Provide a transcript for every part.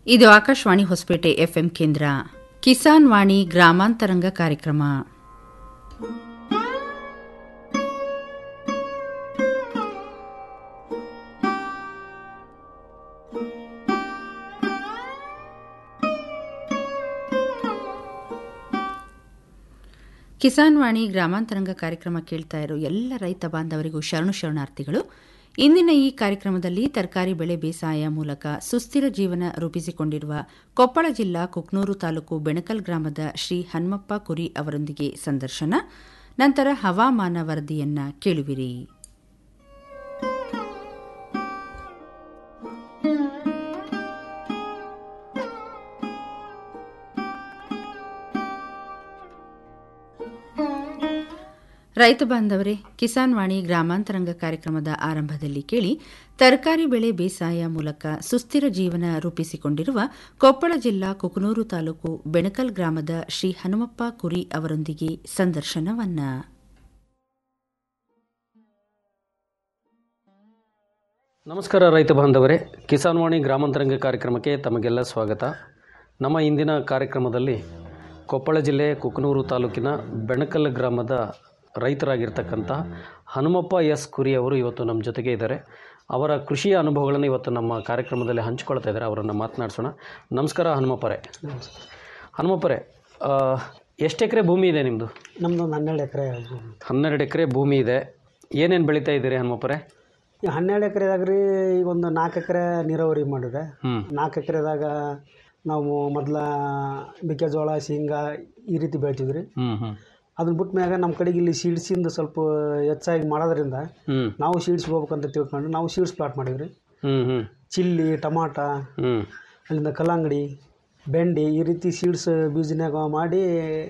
ಇದು ಆಕಾಶವಾಣಿ ಹೊಸಪೇಟೆ ಎಫ್ಎಂ ಕೇಂದ್ರ ಕಿಸಾನ್ ವಾಣಿ ಗ್ರಾಮಾಂತರಂಗ ಕಾರ್ಯಕ್ರಮ ಕಿಸಾನ್ ವಾಣಿ ಗ್ರಾಮಾಂತರಂಗ ಕಾರ್ಯಕ್ರಮ ಕೇಳ್ತಾ ಇರೋ ಎಲ್ಲ ರೈತ ಬಾಂಧವರಿಗೂ ಶರಣು ಶರಣಾರ್ಥಿಗಳು ಇಂದಿನ ಈ ಕಾರ್ಯಕ್ರಮದಲ್ಲಿ ತರಕಾರಿ ಬೆಳೆ ಬೇಸಾಯ ಮೂಲಕ ಸುಸ್ಥಿರ ಜೀವನ ರೂಪಿಸಿಕೊಂಡಿರುವ ಕೊಪ್ಪಳ ಜಿಲ್ಲಾ ಕುಕ್ನೂರು ತಾಲೂಕು ಬೆಣಕಲ್ ಗ್ರಾಮದ ಶ್ರೀ ಹನುಮಪ್ಪ ಕುರಿ ಅವರೊಂದಿಗೆ ಸಂದರ್ಶನ ನಂತರ ಹವಾಮಾನ ವರದಿಯನ್ನ ಕೇಳುವಿರಿ ರೈತ ಬಾಂಧವರೇ ಕಿಸಾನ್ ವಾಣಿ ಗ್ರಾಮಾಂತರಂಗ ಕಾರ್ಯಕ್ರಮದ ಆರಂಭದಲ್ಲಿ ಕೇಳಿ ತರಕಾರಿ ಬೆಳೆ ಬೇಸಾಯ ಮೂಲಕ ಸುಸ್ಥಿರ ಜೀವನ ರೂಪಿಸಿಕೊಂಡಿರುವ ಕೊಪ್ಪಳ ಜಿಲ್ಲಾ ಕುಕನೂರು ತಾಲೂಕು ಬೆಣಕಲ್ ಗ್ರಾಮದ ಶ್ರೀ ಹನುಮಪ್ಪ ಕುರಿ ಅವರೊಂದಿಗೆ ಸಂದರ್ಶನವನ್ನ ನಮಸ್ಕಾರ ರೈತ ಬಾಂಧವರೇ ಕಿಸಾನ್ ವಾಣಿ ಗ್ರಾಮಾಂತರಂಗ ಕಾರ್ಯಕ್ರಮಕ್ಕೆ ತಮಗೆಲ್ಲ ಸ್ವಾಗತ ನಮ್ಮ ಇಂದಿನ ಕಾರ್ಯಕ್ರಮದಲ್ಲಿ ಕೊಪ್ಪಳ ಜಿಲ್ಲೆ ಕುಕನೂರು ತಾಲೂಕಿನ ಬೆಣಕಲ್ ಗ್ರಾಮದ ರೈತರಾಗಿರ್ತಕ್ಕಂಥ ಹನುಮಪ್ಪ ಎಸ್ ಕುರಿ ಅವರು ಇವತ್ತು ನಮ್ಮ ಜೊತೆಗೆ ಇದ್ದಾರೆ ಅವರ ಕೃಷಿಯ ಅನುಭವಗಳನ್ನು ಇವತ್ತು ನಮ್ಮ ಕಾರ್ಯಕ್ರಮದಲ್ಲಿ ಹಂಚಿಕೊಳ್ತಾ ಇದ್ದಾರೆ ಅವರನ್ನು ಮಾತನಾಡಿಸೋಣ ನಮಸ್ಕಾರ ಹನುಮಪ್ಪರೇ ಹನುಮಪ್ಪರೇ ಆ, ಎಷ್ಟು ಎಕರೆ ಭೂಮಿ ಇದೆ ನಿಮ್ಮದು ನಮ್ಮದು ಒಂದು ಹನ್ನೆರಡು ಎಕರೆ ಹನ್ನೆರಡು ಎಕರೆ ಭೂಮಿ ಇದೆ ಏನೇನು ಬೆಳೀತಾ ಇದ್ದೀರಿ ಹನುಮಪ್ಪರೇ ಈ ಹನ್ನೆರಡು ಎಕರೆದಾಗ ರೀ ಈಗ ಒಂದು ನಾಲ್ಕು ಎಕರೆ ನೀರಾವರಿ ಮಾಡಿದ್ರೆ ಹ್ಞೂ ನಾಲ್ಕು ಎಕರೆದಾಗ ನಾವು ಮೊದಲ ಮೆಕ್ಕೆಜೋಳ ಶೇಂಗಾ ಈ ರೀತಿ ಬೆಳಿತಿದ್ವಿ ಹ್ಞೂ ಹ್ಞೂ ಅದನ್ನ ಬಿಟ್ಟ ಮ್ಯಾಗ ನಮ್ಮ ಕಡೆಗೆ ಇಲ್ಲಿ ಸೀಡ್ಸಿಂದ ಸ್ವಲ್ಪ ಹೆಚ್ಚಾಗಿ ಮಾಡೋದ್ರಿಂದ ಹ್ಞೂ ನಾವು ಸೀಡ್ಸ್ ಹೋಗ್ಬೇಕಂತ ತಿಳ್ಕೊಂಡು ನಾವು ಸೀಡ್ಸ್ ಪ್ಲಾಟ್ ಮಾಡಿದ್ರಿ ಹ್ಞೂ ಹ್ಞೂ ಚಿಲ್ಲಿ ಟಮಾಟ ಹ್ಞೂ ಅಲ್ಲಿಂದ ಕಲ್ಲಂಗಡಿ ಬೆಂಡಿ ಈ ರೀತಿ ಸೀಡ್ಸ್ ಬೀಜನ್ಯಾಗ ಮಾಡಿ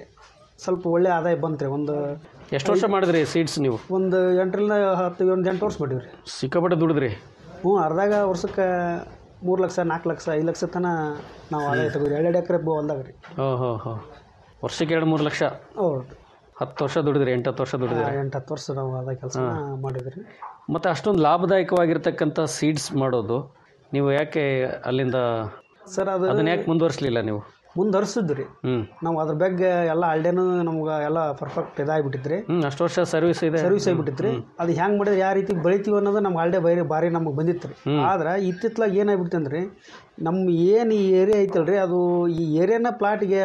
ಸ್ವಲ್ಪ ಒಳ್ಳೆ ಆದಾಯ ಬಂತ್ರಿ ಒಂದು ಎಷ್ಟು ವರ್ಷ ಮಾಡಿದ್ರಿ ಸೀಡ್ಸ್ ನೀವು ಒಂದು ಎಂಟರಿಂದ ಹತ್ತು ಒಂದು ಎಂಟು ವರ್ಷ ಮಾಡಿವ್ರಿ ಸಿಕ್ಕಾಪಟ್ಟೆ ದುಡಿದ್ರಿ ಹ್ಞೂ ಅರ್ಧಾಗ ವರ್ಷಕ್ಕೆ ಮೂರು ಲಕ್ಷ ನಾಲ್ಕು ಲಕ್ಷ ಐದು ಲಕ್ಷ ತನಕ ನಾವು ಆದಾಯ ತಗೋರಿ ಎರಡೆರಡು ಎಕರೆ ಹೊಲ್ದಾಗ ರೀ ಹೋ ಹೋ ಹೋ ವರ್ಷಕ್ಕೆ ಎರಡು ಮೂರು ಲಕ್ಷ ಹೌದು ಹತ್ತು ವರ್ಷ ದುಡಿದ್ರಿ ಎಂಟು ಹತ್ತು ವರ್ಷ ದುಡಿದ್ರಿ ಎಂಟು ಹತ್ತು ವರ್ಷ ನಾವು ಅದ ಕೆಲಸ ಮಾಡಿದ್ರಿ ಮತ್ತು ಅಷ್ಟೊಂದು ಲಾಭದಾಯಕವಾಗಿರ್ತಕ್ಕಂಥ ಸೀಡ್ಸ್ ಮಾಡೋದು ನೀವು ಯಾಕೆ ಅಲ್ಲಿಂದ ಸರ್ ಅದು ಅದನ್ನ ಯಾಕೆ ಮುಂದುವರಿಸಲಿಲ್ಲ ನೀವು ಮುಂದುವರ್ಸಿದ್ರಿ ಹ್ಞೂ ನಾವು ಅದ್ರ ಬಗ್ಗೆ ಎಲ್ಲ ಆಲ್ಡೇನು ನಮ್ಗೆ ಎಲ್ಲ ಪರ್ಫೆಕ್ಟ್ ಇದಾಗ್ಬಿಟ್ಟಿದ್ರಿ ಹ್ಞೂ ಅಷ್ಟು ವರ್ಷ ಸರ್ವಿಸ್ ಇದೆ ಸರ್ವಿಸ್ ಆಗಿಬಿಟ್ಟಿತ್ರಿ ಅದು ಹೆಂಗೆ ಮಾಡಿದ್ರೆ ಯಾವ ರೀತಿ ಬೆಳಿತೀವಿ ಅನ್ನೋದು ನಮ್ಗೆ ಆಲ್ಡೆ ಬೈರಿ ಭಾರಿ ನಮಗೆ ಬಂದಿತ್ತು ರೀ ಆದ್ರೆ ಇತ್ತಿತ್ಲಾಗ ಏನಾಗ್ಬಿಡ್ತು ಅಂದ್ರೆ ನಮ್ಮ ಏನು ಈ ಏರಿಯಾ ಐತಲ್ರಿ ಅದು ಈ ಏರಿಯಾನ ಪ್ಲಾಟ್ಗೆ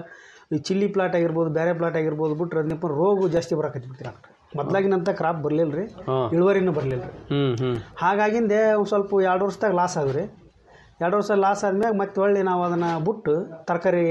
ಈ ಚಿಲ್ಲಿ ಪ್ಲಾಟ್ ಆಗಿರ್ಬೋದು ಬೇರೆ ಪ್ಲಾಟ್ ಆಗಿರ್ಬೋದು ಬಿಟ್ರೆ ಅದನ್ನಪ್ಪ ರೋಗ ಜಾಸ್ತಿ ಬರಕತ್ತಿಬಿಡ್ತೀರಿ ಮೊದ್ಲಾಗಿನಂತ ಕ್ರಾಪ್ ಬರಲಿಲ್ಲ ರೀ ಹಾಂ ಇಳುವರಿನೂ ಬರಲಿಲ್ಲ ರೀ ಹ್ಞೂ ಹ್ಞೂ ಹಾಗಾಗಿಂದೆ ಒಂದು ಸ್ವಲ್ಪ ಎರಡು ವರ್ಷದಾಗ ಲಾಸ್ ಆದ್ರಿ ಎರಡು ವರ್ಷ ಲಾಸ್ ಆದ್ಮ್ಯಾಗ ಮತ್ತೆ ಹೊಳ್ಳಿ ನಾವು ಅದನ್ನು ಬಿಟ್ಟು ತರಕಾರಿ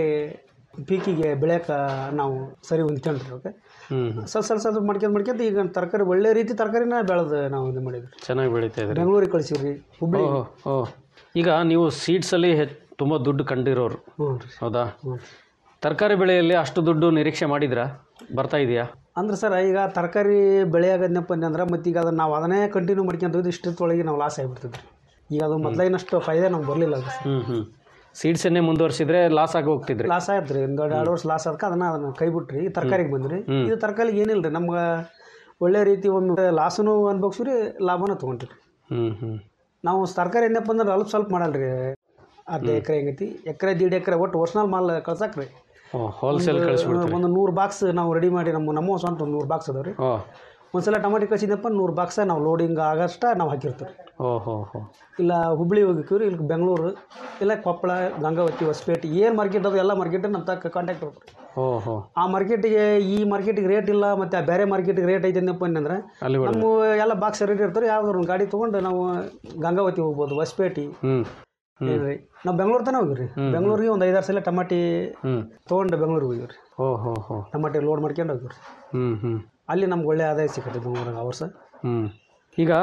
ಪೀಕಿಗೆ ಬೆಳೆಯೋಕೆ ನಾವು ಸರಿ ಹೊಂದ್ಕೊಂಡ್ರಿ ಓಕೆ ಹ್ಞೂ ಹ್ಞೂ ಸ್ವಲ್ಪ ಸ್ವಲ್ಪ ಸ್ವಲ್ಪ ಮಾಡ್ಕೊಂಡ್ ಮಾಡ್ಕೊಂತ ಈಗ ತರಕಾರಿ ಒಳ್ಳೆ ರೀತಿ ತರಕಾರಿನ ಬೆಳೆದು ನಾವು ಇದು ಮಾಡಿದ್ವಿ ಚೆನ್ನಾಗಿ ಬೆಳೀತಾ ಇದ್ರಿ ಬೆಂಗಳೂರಿಗೆ ಕಳಿಸಿವ್ರಿ ಹುಬ್ಳಿ ಓಹೋ ಓ ಈಗ ನೀವು ಸೀಡ್ಸಲ್ಲಿ ಹೆ ತುಂಬ ದುಡ್ಡು ಕಂಡಿರೋರು ಹ್ಞೂ ರೀ ಹೌದಾ ಹ್ಞೂ ತರಕಾರಿ ಬೆಳೆಯಲ್ಲಿ ಅಷ್ಟು ದುಡ್ಡು ನಿರೀಕ್ಷೆ ಮಾಡಿದ್ರಾ ಬರ್ತಾ ಇದೆಯಾ ಅಂದ್ರೆ ಸರ್ ಈಗ ತರಕಾರಿ ಬೆಳೆಯಾಗದ್ನಪ್ಪ ಅಂದ್ರೆ ಮತ್ತೆ ಈಗ ಅದನ್ನು ನಾವು ಅದನ್ನೇ ಕಂಟಿನ್ಯೂ ಮಾಡ್ಕೊಂತ ಹೋದ್ರೆ ಇಷ್ಟೊತ್ತೊಳಗೆ ನಾವು ಲಾಸ್ ಆಗಿಬಿಡ್ತಿದ್ರಿ ಈಗ ಅದು ಮೊದಲಾಗಿನಷ್ಟು ಫೈದೆ ನಮ್ಗೆ ಬರಲಿಲ್ಲ ಅದು ಹ್ಞೂ ಹ್ಞೂ ಸೀಡ್ಸನ್ನೇ ಮುಂದುವರಿಸಿದ್ರೆ ಲಾಸ್ ಆಗಿ ಹೋಗ್ತಿದ್ರಿ ಲಾಸ್ ಆಯ್ತು ರೀ ಒಂದು ಎರಡು ವರ್ಷ ಲಾಸ್ ಆದ್ಕ ಅದನ್ನ ಅದನ್ನ ಕೈ ಬಿಟ್ರಿ ಈ ತರಕಾರಿಗೆ ಬಂದ್ರಿ ಇದು ತರಕಾರಿಗೆ ಏನಿಲ್ಲ ರೀ ನಮ್ಗೆ ಒಳ್ಳೆ ರೀತಿ ಒಮ್ಮೆ ಲಾಸನು ಅನ್ಭೋಗ್ಸಿರಿ ಲಾಭನೂ ತೊಗೊಂತೀವಿ ಹ್ಞೂ ಹ್ಞೂ ನಾವು ತರಕಾರಿ ಏನಪ್ಪ ಅಂದ್ರೆ ಅಲ್ಪ ಸ್ವಲ್ಪ ಮಾಡಲ್ರಿ ಅರ್ಧ ಎಕರೆ ಹೆಂಗೈತಿ ಎಕರೆ ದೀಡ್ ಎಕರೆ ಒಟ್ಟು ವರ್ಷನಲ್ ಮಾಲ್ ಕಳ್ಸಾಕ್ರಿ ಓ ಹೋಲ್ಸೇಲ್ ಕಳಿಸ್ಬಿಡ್ತೀರಿ ಒಂದು ನೂರು ಬಾಕ್ಸ್ ನಾವು ರೆಡಿ ಮಾಡಿ ನಮ್ಮ ನಮ್ಮ ಸ್ವಂತ ಒಂದು ನೂರು ಬಾಕ್ಸ್ ಅದಾವೆ ರೀ ಓ ಒಂದ್ಸಲ ಟಮಾಟಿ ಕಳ್ಸಿದಪ್ಪ ನೂರು ಬಾಕ್ಸ ನಾವು ಲೋಡಿಂಗ್ ಆಗಷ್ಟ ನಾವು ಹಾಕಿರ್ತೀವಿ ರೀ ಓ ಹೋ ಹೋ ಇಲ್ಲ ಹುಬ್ಳಿ ಹೋಗಿರ್ತೀವಿ ರೀ ಇಲ್ಲಿ ಬೆಂಗಳೂರು ಇಲ್ಲ ಕೊಪ್ಪಳ ಗಂಗಾವತಿ ಹೊಸಪೇಟೆ ಏನು ಮಾರ್ಕೆಟ್ ಅದು ಎಲ್ಲ ಮಾರ್ಕೆಟ್ ನಮ್ಮ ತಕ್ಕ ಕಾಂಟ್ಯಾಕ್ಟ್ ಇರ್ತಾರೆ ಓ ಹೋ ಆ ಮಾರ್ಕೆಟಿಗೆ ಈ ಮಾರ್ಕೆಟಿಗೆ ರೇಟ್ ಇಲ್ಲ ಮತ್ತು ಆ ಬೇರೆ ಮಾರ್ಕೆಟಿಗೆ ರೇಟ್ ಐತೆ ಅಂದಪ್ಪ ಅಂದ್ರೆ ಅಲ್ಲಿ ಬಿಡು. ನಮ್ಮ ಎಲ್ಲ ಬಾಕ್ಸ್ ರೇಟ್ ಇರ್ತಾರೆ ಯಾವ್ದಾದ್ರು ಒಂದು ಗಾಡಿ ತೊಗೊಂಡು ನಾವು ಗಂಗಾವತಿ ಹೋಗ್ಬೋದು ಹೊಸಪೇಟೆ ಹ್ಞೂ ಏನ್ರಿ ನಾವು ಬೆಂಗಳೂರು ತನಕ ಹೋಗಿವ್ರಿ ಬೆಂಗಳೂರಿಗೆ ಒಂದು ಐದಾರು ಸಲ ಟಮಾಟಿ ಹ್ಞೂ ತೊಗೊಂಡು ಬೆಂಗಳೂರಿಗೆ ಹೋಗಿವ್ರಿ ಓ ಹೋ ಹೋ ಟಮಾಟಿ ಲೋಡ್ ಮಾಡ್ಕೊಂಡು ಹೋಗಿವ್ರಿ ಹ್ಞೂ ಹ್ಞೂ ಅಲ್ಲಿ ನಮ್ಗೆ ಒಳ್ಳೆ ಆದಾಯ ಸಿಕ್ಕತ್ತೆ ಬೆಂಗಳೂರಿಗೆ ಆ ವರ್ಷ ಹ್ಞೂ ಈಗ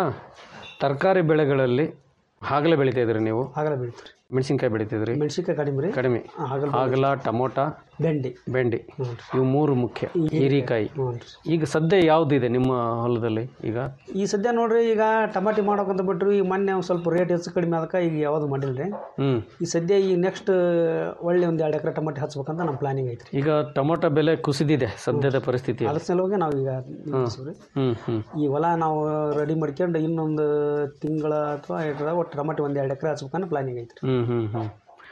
ತರಕಾರಿ ಬೆಳೆಗಳಲ್ಲಿ ಹಾಗಲೇ ಬೆಳಿತಾ ಇದ್ರಿ ನೀವು ಆಗಲೇ ಬೆಳಿತೀರಿ ಮೆಣಸಿನ್ಕಾಯಿ ಬೆಳಿತಿದ್ರಿ ಮೆಣಸಿನ್ಕಾಯಿ ಕಡಿಮೆ ರೀ ಕಡಿಮೆ ಆಗಲ್ಲ ಹಾಗಲ ಟಮೋಟ ಬೆಂಡಿ ಬೆಂಡಿ ಹ್ಞೂ ಇವು ಮೂರು ಮುಖ್ಯ ಹೀರಿಕಾಯಿ ಹ್ಞೂ ರೀ ಈಗ ಸದ್ಯ ಯಾವುದಿದೆ ನಿಮ್ಮ ಹೊಲದಲ್ಲಿ ಈಗ ಈ ಸದ್ಯ ನೋಡ್ರಿ ಈಗ ಟಮಾಟಿ ಮಾಡೋಕಂತ ಬಿಟ್ರು ಈಗ ಮೊನ್ನೆ ಒಂದು ಸ್ವಲ್ಪ ರೇಟ್ ಹೆಚ್ಚು ಕಡಿಮೆ ಅದಕ್ಕೆ ಈಗ ಯಾವುದು ಮಾಡಿಲ್ಲ ರೀ ಹ್ಞೂ ಈ ಸದ್ಯ ಈ ನೆಕ್ಸ್ಟ್ ಒಳ್ಳೆ ಒಂದು ಎರಡು ಎಕರೆ ಟಮಾಟಿ ಹಚ್ಬೇಕಂತ ನಮ್ಮ ಪ್ಲಾನಿಂಗ್ ಐತ್ರಿ ಈಗ ಟೊಮೊಟೊ ಬೆಲೆ ಕುಸಿದಿದೆ ಸದ್ಯದ ಪರಿಸ್ಥಿತಿ ಅದ್ರ ಸಲುವಾಗಿ ನಾವು ಈಗ ನಿಲ್ಲಿಸ್ತೀವಿ ಹ್ಞೂ ಹ್ಞೂ ಈ ಹೊಲ ನಾವು ರೆಡಿ ಮಾಡ್ಕೊಂಡು ಇನ್ನೊಂದು ತಿಂಗಳ ಅಥವಾ ಎರಡರ ಒಟ್ಟು ಟಮಾಟಿ ಒಂದು ಎರಡು ಎಕರೆ ಹಚ್ಬೇಕನ್ನೋ ಪ್ಲಾನಿಂಗ್ ಐತ್ರಿ ಹ್ಞೂ ಹ್ಞೂ ಹ್ಞೂ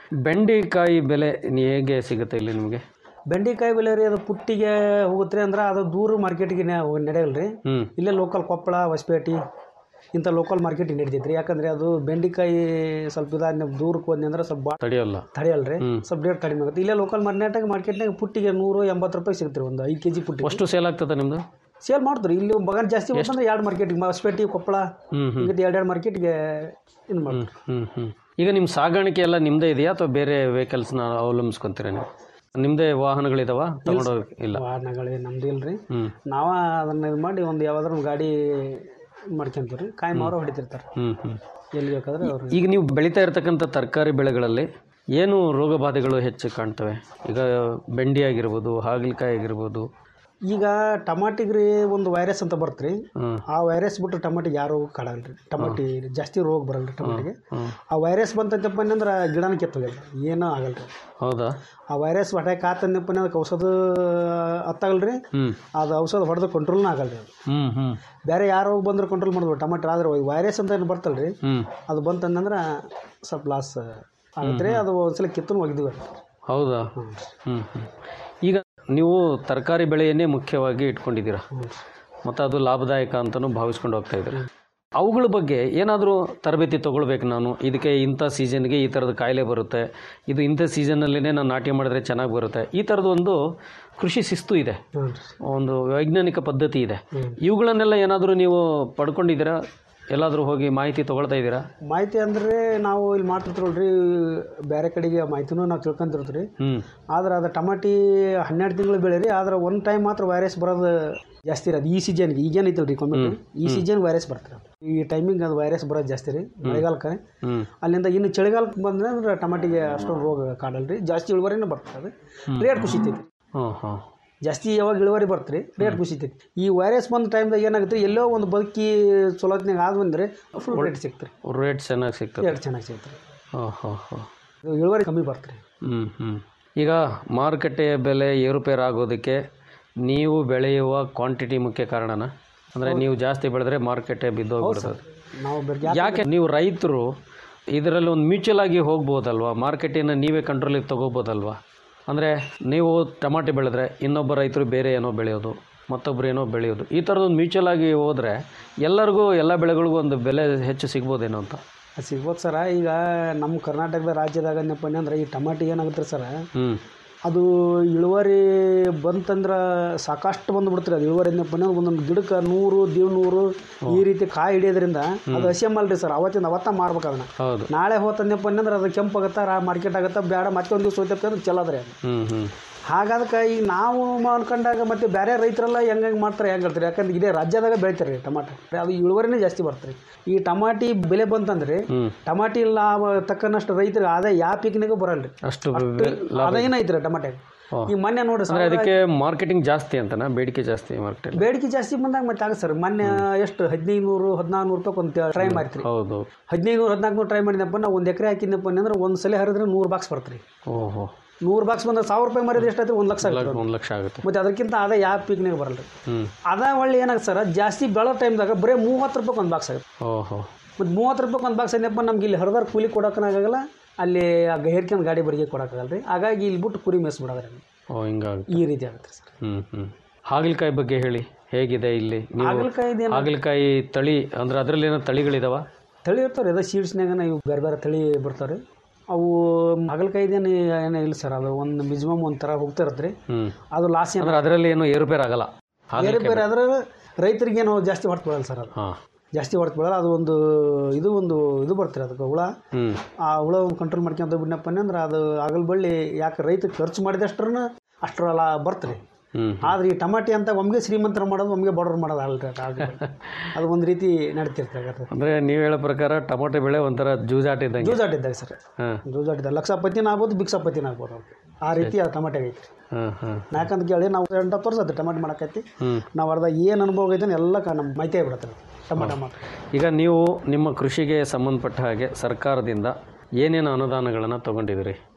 ಬೆಂಡೆಕಾಯಿ ಬೆಲೆ ನಿ- ಹೇಗೆ ಸಿಗುತ್ತೆ ಇಲ್ಲಿ ನಿಮಗೆ ಬೆಂಡೆಕಾಯಿ ಬೆಲೆ ರೀ ಅದು ಪುಟ್ಟಿಗೆ ಹೋಗುತ್ತೆ ಅಂದ್ರೆ ಅದು ದೂರ ಮಾರ್ಕೆಟಿಗೆ ನಡೆಯಲ್ಲ ರೀ ಹ್ಞೂ ಇಲ್ಲೇ ಲೋಕಲ್ ಕೊಪ್ಪಳ ಹೊಸಪೇಟೆ ಇಂಥ ಲೋಕಲ್ ಮಾರ್ಕೆಟಿಗೆ ನಡೀತೈತೆ ರೀ ಯಾಕಂದ್ರೆ ಅದು ಬೆಂಡೆಕಾಯಿ ಸ್ವಲ್ಪ ಇದಾದ ದೂರಕ್ಕೆ ಹೋದ್ನಿ ಅಂದ್ರೆ ಸ್ವಲ್ಪ ಭಾಳ ತಡೆಯೋಲ್ಲ ತಡೆಯಲ್ಲ ರೀ ಹ್ಮ್. ಸ್ವಲ್ಪ ರೇಟ್ ಕಡಿಮೆ ಆಗುತ್ತೆ ಇಲ್ಲೇ ಲೋಕಲ್ ಮಾರ್ಕೆಟ್ನಾಗ ಮಾರ್ಕೆಟ್ನಾಗ ಪುಟ್ಟಿಗೆ ನೂರು ಎಂಬತ್ತು ರೂಪಾಯಿ ಸಿಗುತ್ತೆ ರೀ ಒಂದು ಐದು ಕೆ ಜಿ ಪುಟ್ಟಿ ಅಷ್ಟು ಸೇಲ್ ಆಗ್ತದೆ ನಿಮ್ಮದು ಸೇಲ್ ಮಾಡ್ತಾರೆ ಇಲ್ಲಿ ಬಗನ್ ಜಾಸ್ತಿ ಬಂತಂದ್ರೆ ಎರಡು ಮಾರ್ಕೆಟಿಗೆ ಹೊಸಪೇಟೆ ಕೊಪ್ಪಳ ಹ್ಞೂ ಹ್ಞೂ ಹಿಂಗೆ ಎರಡು ಎರಡು ಮಾರ್ಕೆಟ್ಗೆ ಇದು ಮಾಡ್ತಾರೆ ಹ್ಞೂ ಹ್ಞೂ ಈಗ ನಿಮ್ಮ ಸಾಗಾಣಿಕೆ ಎಲ್ಲ ನಿಮ್ಮದೇ ಇದೆಯಾ ಅಥವಾ ಬೇರೆ ವೆಹಿಕಲ್ಸ್ನ ಅವಲಂಬಿಸ್ಕೊಂತೀರಾ ನೀವು ನಿಮ್ಮದೇ ವಾಹನಗಳಿದಾವ ತಗೊಂಡೋಗಿ ಇಲ್ಲ ವಾಹನಗಳೇ ನಮ್ದು ಇಲ್ಲ ರೀ ಹ್ಞೂ ನಾವ ಅದನ್ನ ಇದು ಮಾಡಿ ಒಂದು ಯಾವ್ದಾದ್ರು ಒಂದು ಗಾಡಿ ಮಾಡ್ಕೊಂತೀವಿ ರೀ ಕಾಯಿ ಮಾರೋ ಹೊಡಿತಿರ್ತಾರೆ ಹ್ಞೂ ಹ್ಞೂ ಎಲ್ಲಿ ಬೇಕಾದ್ರೆ ಅವ್ರು ಈಗ ನೀವು ಬೆಳೀತಾ ಇರ್ತಕ್ಕಂಥ ತರಕಾರಿ ಬೆಳೆಗಳಲ್ಲಿ ಏನು ರೋಗ ಬಾಧೆಗಳು ಹೆಚ್ಚು ಕಾಣ್ತವೆ ಈಗ ಬೆಂಡಿ ಆಗಿರ್ಬೋದು ಹಾಗಲಕಾಯಿ ಆಗಿರ್ಬೋದು ಈಗ ಟಮಾಟಿಗೆ ರೀ ಒಂದು ವೈರಸ್ ಅಂತ ಬರುತ್ತೆ ರೀ ಹ್ಞೂ ಆ ವೈರಸ್ ಬಿಟ್ಟು ಟಮಾಟಿಗೆ ಯಾರು ಕಾಡಲ್ಲ ರೀ ಟಮಾಟಿ ಜಾಸ್ತಿ ರೋಗ ಬರಲ್ಲ ರೀ ಟಮಾಟಿಗೆ ಹ್ಞೂ ಆ ವೈರಸ್ ಬಂತಂತಪ್ಪ ಅಂದ್ರೆ ಗಿಡನ ಕೆತ್ತೋಗಲ್ಲ ಏನೂ ಆಗಲ್ಲ ರೀ ಹೌದಾ ಆ ವೈರಸ್ ಹೊಟ್ಟೆ ಕಾತಂದಪ್ಪ ಅದಕ್ಕೆ ಔಷಧ ಹತ್ತಾಗಲ್ಲ ರೀ ಹ್ಞೂ ಅದು ಔಷಧ ಹೊಡೆದು ಕಂಟ್ರೋಲ್ನ ಆಗಲ್ಲ ರೀ ಅದು ಹ್ಞೂ ಹ್ಞೂ ಬೇರೆ ಯಾರೋ ಬಂದ್ರೆ ಕಂಟ್ರೋಲ್ ಮಾಡ್ಬೋದು ಟಮಾಟರ್ ಆದ್ರೆ ವೈರಸ್ ಅಂತ ಏನು ಬರ್ತಲ್ಲ ರೀ ಹ್ಞೂ ಅದು ಬಂತಂದ್ರೆ ಸ್ವಲ್ಪ ಲಾಸ್ ಆಗುತ್ತೆ ರೀ ಅದು ಒಂದ್ಸಲ ಕಿತ್ತನು ಒಗ್ದಿವಿ ಹೌದಾ ಹ್ಞೂ ಹ್ಞೂ ಹ್ಞೂ ಈಗ ನೀವು ತರಕಾರಿ ಬೆಳೆಯನ್ನೇ ಮುಖ್ಯವಾಗಿ ಇಟ್ಕೊಂಡಿದ್ದೀರಾ ಹ್ಞೂ ಮತ್ತು ಅದು ಲಾಭದಾಯಕ ಅಂತಲೂ ಭಾವಿಸ್ಕೊಂಡು ಹೋಗ್ತಾ ಇದ್ದೀರಾ ಅವುಗಳ ಬಗ್ಗೆ ಏನಾದರೂ ತರಬೇತಿ ತೊಗೊಳ್ಬೇಕು ನಾನು ಇದಕ್ಕೆ ಇಂಥ ಸೀಸನ್ಗೆ ಈ ಥರದ ಕಾಯಿಲೆ ಬರುತ್ತೆ ಇದು ಇಂಥ ಸೀಸನ್ನಲ್ಲೇ ನಾನು ನಾಟಿ ಮಾಡಿದ್ರೆ ಚೆನ್ನಾಗಿ ಬರುತ್ತೆ ಈ ಥರದ ಒಂದು ಕೃಷಿ ಶಿಸ್ತು ಇದೆ ಹ್ಞೂ ಒಂದು ವೈಜ್ಞಾನಿಕ ಪದ್ಧತಿ ಇದೆ ಹ್ಞೂ ಇವುಗಳನ್ನೆಲ್ಲ ಏನಾದರೂ ನೀವು ಪಡ್ಕೊಂಡಿದ್ದೀರಾ ಎಲ್ಲಾದರೂ ಹೋಗಿ ಮಾಹಿತಿ ತೊಗೊಳ್ತಾ ಇದ್ದೀರಾ ಮಾಹಿತಿ ಅಂದ್ರೆ ನಾವು ಇಲ್ಲಿ ಮಾಡ್ತಿರ್ತೀವಲ್ರಿ ಬೇರೆ ಕಡೆಗೆ ಮಾಹಿತಿನೂ ನಾವು ತಿಳ್ಕೊಂತಿರ್ತೀವಿ ಹ್ಞೂ ಆದ್ರೆ ಅದು ಟಮಾಟಿ ಹನ್ನೆರಡು ತಿಂಗಳು ಬೆಳೆ ರೀ ಆದ್ರೆ ಒಂದು ಟೈಮ್ ಮಾತ್ರ ವೈರಸ್ ಬರೋದು ಜಾಸ್ತಿ ಇರೋದು ಈ ಸೀಸನ್ಗೆ ಈಗೇನು ಐತಲ್ರಿ ಟೊಮೆಟೊ ಈ ಸೀಸನ್ ವೈರಸ್ ಬರ್ತಾರೆ ಈ ಟೈಮಿಂಗ್ ಅದು ವೈರಸ್ ಬರೋದು ಜಾಸ್ತಿ ರೀ ಮಳೆಗಾಲಕ್ಕೆ ಹ್ಞೂ ಅಲ್ಲಿಂದ ಇನ್ನು ಚಳಿಗಾಲಕ್ಕೆ ಬಂದ್ರೆ ಅಂದ್ರೆ ಟಮಾಟಿಗೆ ಅಷ್ಟೊಂದು ರೋಗ ಕಾಡಲ್ಲ ರೀ ಜಾಸ್ತಿ ಇಳುವರಿನೂ ಬರ್ತದೆ ರೇಟ್ ಕುಸಿತೈತಿ ಹಾಂ ಹಾಂ ಜಾಸ್ತಿ ಯಾವಾಗ ಇಳುವರಿ ಬರ್ತ್ರಿ ರೇಟ್ ಕುಸಿತೈತಿ ಈ ವೈರಸ್ ಬಂದ ಟೈಮ್ದಾಗ ಏನಾಗುತ್ತೆ ಎಲ್ಲೋ ಒಂದು ಬದುಕಿ ಚಲೋತ್ನಾಗ ಆದ್ ಬಂದ್ರೆ ಫುಲ್ ರೇಟ್ ಸಿಗ್ತಾರೆ ರೇಟ್ ಚೆನ್ನಾಗಿ ಸಿಗ್ತದೆ ರೇಟ್ ಚೆನ್ನಾಗಿ ಸಿಗ್ತಾರೆ ಹಾಂ ಹಾಂ ಹಾಂ ಇಳುವರಿ ಕಮ್ಮಿ ಬರ್ತ್ರಿ ಹ್ಞೂ ಹ್ಞೂ ಈಗ ಮಾರುಕಟ್ಟೆಯ ಬೆಲೆ ಏರುಪೇರು ಆಗೋದಕ್ಕೆ ನೀವು ಬೆಳೆಯುವ ಕ್ವಾಂಟಿಟಿ ಮುಖ್ಯ ಕಾರಣನ ಅಂದರೆ ನೀವು ಜಾಸ್ತಿ ಬೆಳೆದ್ರೆ ಮಾರುಕಟ್ಟೆ ಬಿದ್ದೋಗ್ಬಿಡ್ತದೆ ನಾವು ಬೆಳಗ್ಗೆ ಯಾಕೆ ನೀವು ರೈತರು ಇದರಲ್ಲಿ ಒಂದು ಮ್ಯೂಚುವಲ್ ಆಗಿ ಹೋಗ್ಬೋದಲ್ವಾ ಮಾರ್ಕೆಟಿನ ನೀವೇ ಕಂಟ್ರೋಲಿಗೆ ತೊಗೋಬೋದಲ್ವಾ ಅಂದರೆ ನೀವು ಟಮಾಟೆ ಬೆಳೆದ್ರೆ ಇನ್ನೊಬ್ಬ ರೈತರು ಬೇರೆ ಏನೋ ಬೆಳೆಯೋದು ಮತ್ತೊಬ್ಬರು ಏನೋ ಬೆಳೆಯೋದು ಈ ಥರದೊಂದು ಮ್ಯೂಚುವಲ್ ಆಗಿ ಹೋದರೆ ಎಲ್ಲರಿಗೂ ಎಲ್ಲ ಬೆಳೆಗಳಿಗೂ ಒಂದು ಬೆಲೆ ಹೆಚ್ಚು ಸಿಗ್ಬೋದೇನೋ ಅಂತ ಅದು ಸಿಗ್ಬೋದು ಸರ ಈಗ ನಮ್ಮ ಕರ್ನಾಟಕದ ರಾಜ್ಯದಾಗ ಏನಪ್ಪ ಅಂದ್ರೆ ಈ ಟಮಾಟಿ ಏನಾಗುತ್ತೆ ಸರ ಹ್ಞೂ ಅದು ಇಳುವರಿ ಬಂತಂದ್ರೆ ಸಾಕಷ್ಟು ಬಂದುಬಿಡ್ತಾರೆ ಅದು ಇಳುವರಿ ಏನಪ್ಪ ಅಂದ್ರೆ ಒಂದೊಂದು ಗಿಡಕ್ಕೆ ನೂರು ದೀವ್ ನೂರು ಈ ರೀತಿ ಕಾಯಿ ಹಿಡಿಯೋದ್ರಿಂದ ಅದು ಹಸಿಯಮ್ಮಲ್ರಿ ಸರ್ ಅವತ್ತಿಂದ ಅವತ್ತ ಮಾರ್ಬೇಕು ಅದನ್ನ ಹೌದು ನಾಳೆ ಹೋತಂದಪ್ಪ ಅಂದ್ರೆ ಅದು ಕೆಂಪಾಗತ್ತಾ ರಾ ಮಾರ್ಕೆಟ್ ಆಗತ್ತಾ ಬೇಡ ಮತ್ತೆ ಒಂದು ದಿವಸ ಹೋಯ್ತಪ್ಪ ಅಂದ್ರೆ ಚಲೋದ್ರಿ ಅದು ಹ್ಞೂ ಹ್ಞೂ ಹಾಗಾದಕ್ಕೆ ಈಗ ನಾವು ಅನ್ಕೊಂಡಾಗ ಮತ್ತೆ ಬೇರೆ ರೈತರೆಲ್ಲ ಹೆಂಗೆ ಹೆಂಗೆ ಮಾಡ್ತಾರೆ ಹೆಂಗೆ ಹೇಳ್ತಾರೆ ಯಾಕಂದ್ರೆ ಇದೇ ರಾಜ್ಯದಾಗ ಬೆಳಿತಾರೆ ರೀ ಟಮಾಟೆ ಅದು ಇಳುವರಿನೇ ಜಾಸ್ತಿ ಬರ್ತಾರೆ ಈ ಟಮಾಟಿ ಬೆಲೆ ಬಂತಂದ್ರೆ ಹ್ಞೂ ಟಮಾಟಿ ಲಾಭ ತಕ್ಕನಷ್ಟು ರೈತರಿಗೆ ಆದಾಯ ಯಾವ ಪೀಕ್ನಾಗೂ ಬರಲ್ರಿ ಅಷ್ಟು ಆದಾಯನ ಐತ್ರಿ ಟಮಾಟೆ ಓ. ಈಗ ಮೊನ್ನೆ ನೋಡ್ರಿ ಅಂದರೆ ಸರ್ ಅದಕ್ಕೆ ಮಾರ್ಕೆಟಿಂಗ್ ಜಾಸ್ತಿ ಅಂತನಾ ಬೇಡಿಕೆ ಜಾಸ್ತಿ ಮಾರ್ಕೆಟಲ್ಲಿ ಬೇಡಿಕೆ ಜಾಸ್ತಿ ಬಂದಾಗ ಮತ್ತೆ ಆಗುತ್ತೆ ಸರ್ ಮೊನ್ನೆ ಎಷ್ಟು ಹದಿನೈದು ನೂರು ಹದಿನಾರು ನೂರು ರೂಪಾಯಿ ಒಂದು ಟ್ರೈ ಮಾಡಿತ್ರಿ ಹೌದು ಹದಿನೈದು ನೂರು ಹದಿನಾಲ್ಕು ನೂರು ಟ್ರೈ ಮಾಡಿದಪ್ಪ ನಾವು ಒಂದು ಎಕರೆ ಹಾಕಿದ್ನಪ್ಪ ಅಂದ್ರೆ ಒಂದು ಸಲ ಹರಿದ್ರೆ ನೂರು ಬಾಕ್ಸ್ ಬರ್ತ್ರಿ ಓಹೋ ನೂರು ಬಾಕ್ಸ್ ಬಂದ್ರೆ ಸಾವಿರ ರೂಪಾಯಿ ಮರಿದ್ರೆ ಎಷ್ಟಾಯ್ತು ಒಂದು ಲಕ್ಷ ಆಗುತ್ತೆ ಒಂದು ಲಕ್ಷ ಆಗುತ್ತೆ ಮತ್ತೆ ಅದಕ್ಕಿಂತ ಆದಾಯ ಯಾವ ಪೀಕ್ನಾಗ ಬರಲ್ಲ ಹ್ಞೂ ಅದ ಒಳ್ಳೆ ಏನಾಗುತ್ತೆ ಸರ್ ಜಾಸ್ತಿ ಬೆಳೋ ಟೈಮ್ದಾಗ ಬರೀ ಮೂವತ್ತು ರೂಪಾಯಿ ಒಂದು ಬಾಕ್ಸ್ ಆಗುತ್ತೆ ಓಹೋ ಮತ್ತು ಮೂವತ್ತು ರೂಪಾಯಿ ಒಂದು ಬಾಕ್ಸ್ ಏನಪ್ಪ ನಮ್ಗೆ ಇಲ್ಲಿ ಹರಿದಾರ ಕೂಲಿ ಕೊಡೋಕ್ಕಾಗಲ್ಲ ಅಲ್ಲಿ ಆ ಹೇರ್ಕೊಂಡು ಗಾಡಿ ಬಡಿಗೆ ಕೊಡೋಕ್ಕಾಗಲ್ಲ ರೀ ಹಾಗಾಗಿ ಇಲ್ಲಿ ಬಿಟ್ಟು ಕುರಿ ಮೇಯಿಸ್ಬಿಡೋದ್ರಿ ಓ ಹಿಂಗಾಗಿ ಈ ರೀತಿ ಆಗುತ್ತೆ ಸರ್ ಹ್ಞೂ ಹ್ಞೂ ಹಾಗಲಕಾಯಿ ಬಗ್ಗೆ ಹೇಳಿ ಹೇಗಿದೆ ಇಲ್ಲಿ ನೀವು ಹಾಗಲಕಾಯಿ ಇದೇನು ಹಾಗಲಕಾಯಿ ತಳಿ ಅಂದರೆ ಅದರಲ್ಲಿ ಏನೋ ತಳಿಗಳಿದಾವ ತಳಿ ಇರ್ತಾವೆ ಅದ ಸೀಡ್ಸ್ನಾಗ ಇವು ಬೇರೆ ಬೇರೆ ತಳಿ ಬರ್ತಾರೆ ಅವು ಹಾಗಲಕಾಯಿದೇನು ಏನೋ ಇಲ್ಲ ಸರ್ ಅದು ಒಂದು ಮಿನಿಮಮ್ ಒಂದು ಥರ ಹೋಗ್ತಾ ಇರತ್ತೆ ರೀ ಹ್ಞೂ ಅದು ಲಾಸ್ ಏನು ಅಂದರೆ ಅದರಲ್ಲಿ ಏನು ಏರುಪೇರು ಆಗಲ್ಲ ಬೇರೆ ಬೇರೆ ಆದ್ರೆ ರೈತರಿಗೇನು ಜಾಸ್ತಿ ಹೊರ್ತು ಬೀಳಲ್ಲ ಸರ್ ಅದು ಹಾಂ ಜಾಸ್ತಿ ಹೊರ್ತು ಬೀಳಲ್ಲ ಅದು ಒಂದು ಇದು ಒಂದು ಇದು ಬರ್ತಾರೆ ಅದಕ್ಕೆ ಹುಳ ಹ್ಞೂ ಆ ಹುಳ ಕಂಟ್ರೋಲ್ ಮಾಡ್ಕೊಂತ ಬಿಡ್ನಪ್ಪ ಅಂದ್ರೆ ಅದು ಆಗಲ್ ಬಳ್ಳಿ ಯಾಕೆ ರೈತ ಖರ್ಚು ಮಾಡಿದಷ್ಟ್ರನ್ನ ಅಷ್ಟರಲ್ಲ ಬರ್ತಾರೆ ಹ್ಞೂ ಆದ್ರೆ ಈ ಟಮಾಟಿ ಅಂತ ಒಮ್ಗೆ ಶ್ರೀಮಂತರ ಮಾಡೋದು ಒಮ್ಗೆ ಬಡವ್ರು ಮಾಡೋದು ಅಲ್ರಿ ಅದು ಆಗಲ್ ಬಳ್ಳಿ. ಅದು ಒಂದು ರೀತಿ ನಡೀತಿರ್ತದೆ ಅಂದರೆ ನೀವು ಹೇಳೋ ಪ್ರಕಾರ ಟೊಮೊಟೊ ಬೆಳೆ ಒಂಥರ ಜೂಜಾಟ ಇದ್ದಂಗೆ ಜೂಜಾಟಿದ್ದಾಗ ಸರ್ ಹಾಂ ಜೂಜಾಟಿದ್ದಾಗ ಲಕ್ಷಪತಿನ ಆಗ್ಬೋದು ಭಿಕ್ಷಪತಿನ ಆಗ್ಬೋದು ಅವ್ರು. ಆ ರೀತಿ ಆ ಟಮಾಟೆ ಐತಿ ಹಾಂ ಹಾಂ ಯಾಕಂತ ಕೇಳಿ ನಾವು ಎಂಟತ್ತು ವರ್ಷ ಆಯ್ತು ಟಮಾಟೆ ಮಾಡಕೈತಿ ಹ್ಞೂ ನಾವು ಅರ್ಧ ಏನು ಅನುಭವ ಐತೆ ಎಲ್ಲ ಕ ನಮ್ಮ ಮಾಹಿತಿ ಆಗ್ಬಿಡತ್ತೆ ಟಮಾಟ ಮಾತ್ರ ಈಗ ನೀವು ನಿಮ್ಮ ಕೃಷಿಗೆ ಸಂಬಂಧಪಟ್ಟ ಹಾಗೆ ಸರ್ಕಾರದಿಂದ ಏನೇನು ಅನುದಾನಗಳನ್ನು ತೊಗೊಂಡಿದ್ದೀರಿ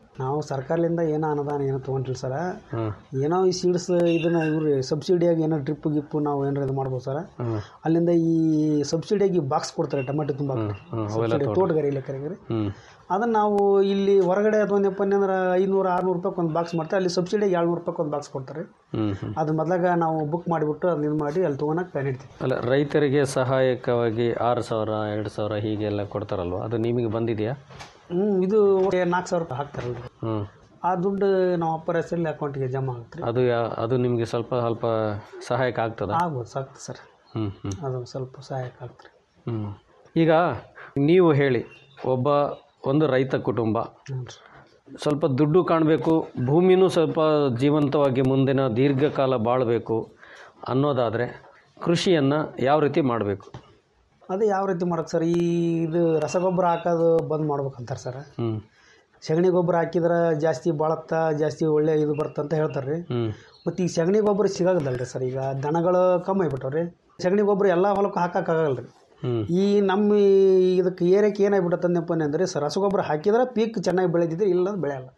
ನಾವು ಸರ್ಕಾರದಿಂದ ಏನೋ ಅನುದಾನ ಏನೋ ತೊಗೊಂಡಿಲ್ಲ ಸರ ಹಾಂ ಏನೋ ಈ ಸೀಡ್ಸ್ ಇದನ್ನ ಇವ್ರು ಸಬ್ಸಿಡಿಯಾಗಿ ಏನೋ ಡ್ರಿಪ್ ಗಿಪ್ಪು ನಾವು ಏನಾರ ಇದು ಮಾಡ್ಬೋದು ಸರ ಹಾಂ ಅಲ್ಲಿಂದ ಈ ಸಬ್ಸಿಡಿಯಾಗಿ ಬಾಕ್ಸ್ ಕೊಡ್ತಾರೆ ಟೊಮೆಟೊ ತುಂಬ ಹಾಂ ಅವೆಲ್ಲ ತೋಟಗಾರಿ ಲೆಕ್ಕರಿಗೆ ಹ್ಞೂ ಅದನ್ನು ನಾವು ಇಲ್ಲಿ ಹೊರಗಡೆ ಅದು ಒಂದಪ್ಪ ಅಂದ್ರೆ ಐನೂರು ಆರುನೂರು ರೂಪಾಯಿ ಒಂದು ಬಾಕ್ಸ್ ಮಾಡ್ತಾರೆ ಅಲ್ಲಿ ಸಬ್ಸಿಡಿಯಾಗಿ ಏಳ್ನೂರು ರೂಪಾಯಿ ಒಂದು ಬಾಕ್ಸ್ ಕೊಡ್ತಾರೆ ಹ್ಞೂ ಹ್ಞೂ ಅದು ಮೊದಲಾಗ ನಾವು ಬುಕ್ ಮಾಡಿಬಿಟ್ಟು ಅದನ್ನ ಇದು ಮಾಡಿ ಅಲ್ಲಿ ತೊಗೊಳಕ್ಕೆ ಪ್ಲಾನ್ ಇಡ್ತೀವಿ ಅಲ್ಲ ರೈತರಿಗೆ ಸಹಾಯಕವಾಗಿ ಆರು ಸಾವಿರ ಎರಡು ಸಾವಿರ ಹೀಗೆಲ್ಲ ಕೊಡ್ತಾರಲ್ವ ಅದು ನಿಮಗೆ ಬಂದಿದೆಯಾ ಹ್ಞೂ ಇದು ನಾಲ್ಕು ಸಾವಿರ ರೂಪಾಯಿ ಹಾಕ್ತಾರಲ್ರಿ ಹ್ಞೂ ಆ ದುಡ್ಡು ನಮ್ಮ ಅಪ್ಪರ ಹೆಸರಲ್ಲಿ ಅಕೌಂಟಿಗೆ ಜಮಾ ಆಗುತ್ತೆ ರೀ ಅದು ಯಾ ಅದು ನಿಮಗೆ ಸ್ವಲ್ಪ ಸ್ವಲ್ಪ ಸಹಾಯಕ ಆಗ್ತದ ಆಗ್ಬೋದು ಸಾಕು ಸರ್ ಹ್ಞೂ ಹ್ಞೂ ಅದು ಸ್ವಲ್ಪ ಸಹಾಯಕ ಆಗ್ತದೆ ಹ್ಞೂ ಈಗ ನೀವು ಹೇಳಿ ಒಬ್ಬ ಒಂದು ರೈತ ಕುಟುಂಬ ಹ್ಞೂ ರೀ ಸ್ವಲ್ಪ ದುಡ್ಡು ಕಾಣಬೇಕು ಭೂಮಿನೂ ಸ್ವಲ್ಪ ಜೀವಂತವಾಗಿ ಮುಂದಿನ ದೀರ್ಘಕಾಲ ಬಾಳಬೇಕು ಅನ್ನೋದಾದರೆ ಕೃಷಿಯನ್ನು ಯಾವ ರೀತಿ ಮಾಡಬೇಕು ಅದೇ ಯಾವ ರೀತಿ ಮಾಡೋದು ಸರ್ ಈ ಇದು ರಸಗೊಬ್ಬರ ಹಾಕೋದು ಬಂದ್ ಮಾಡ್ಬೇಕಂತಾರೆ ಸರ್ ಹ್ಞೂ ಸಗಣಿ ಗೊಬ್ಬರ ಹಾಕಿದ್ರೆ ಜಾಸ್ತಿ ಬಾಳತ್ತ ಜಾಸ್ತಿ ಒಳ್ಳೆ ಇದು ಬರ್ತಂತ ಹೇಳ್ತಾರೆ ರೀ ಹ್ಞೂ ಮತ್ತು ಈ ಸಗಣಿ ಗೊಬ್ಬರ ಸಿಗೋದಲ್ರಿ ಸರ್ ಈಗ ದನಗಳು ಕಮ್ಮಿ ಆಗ್ಬಿಟ್ಟವ್ರಿ ಸಗಣಿ ಗೊಬ್ಬರ ಎಲ್ಲ ಹೊಲಕ್ಕೆ ಹಾಕೋಕ್ಕಾಗಲ್ಲ ರೀ ಹ್ಞೂ ಈ ನಮ್ಮ ಈ ಇದಕ್ಕೆ ಏರಿಯಾಕ್ಕೆ ಏನಾಗ್ಬಿಟ್ಟತ್ತಂದಪ್ಪ ಅಂದರೆ ಸರ್ ರಸಗೊಬ್ಬರ ಹಾಕಿದ್ರೆ ಪೀಕ್ ಚೆನ್ನಾಗಿ ಬೆಳೆದಿದ್ರೆ ಇಲ್ಲ ಅಂದ್ರೆ ಬೆಳೆಯಲ್ಲ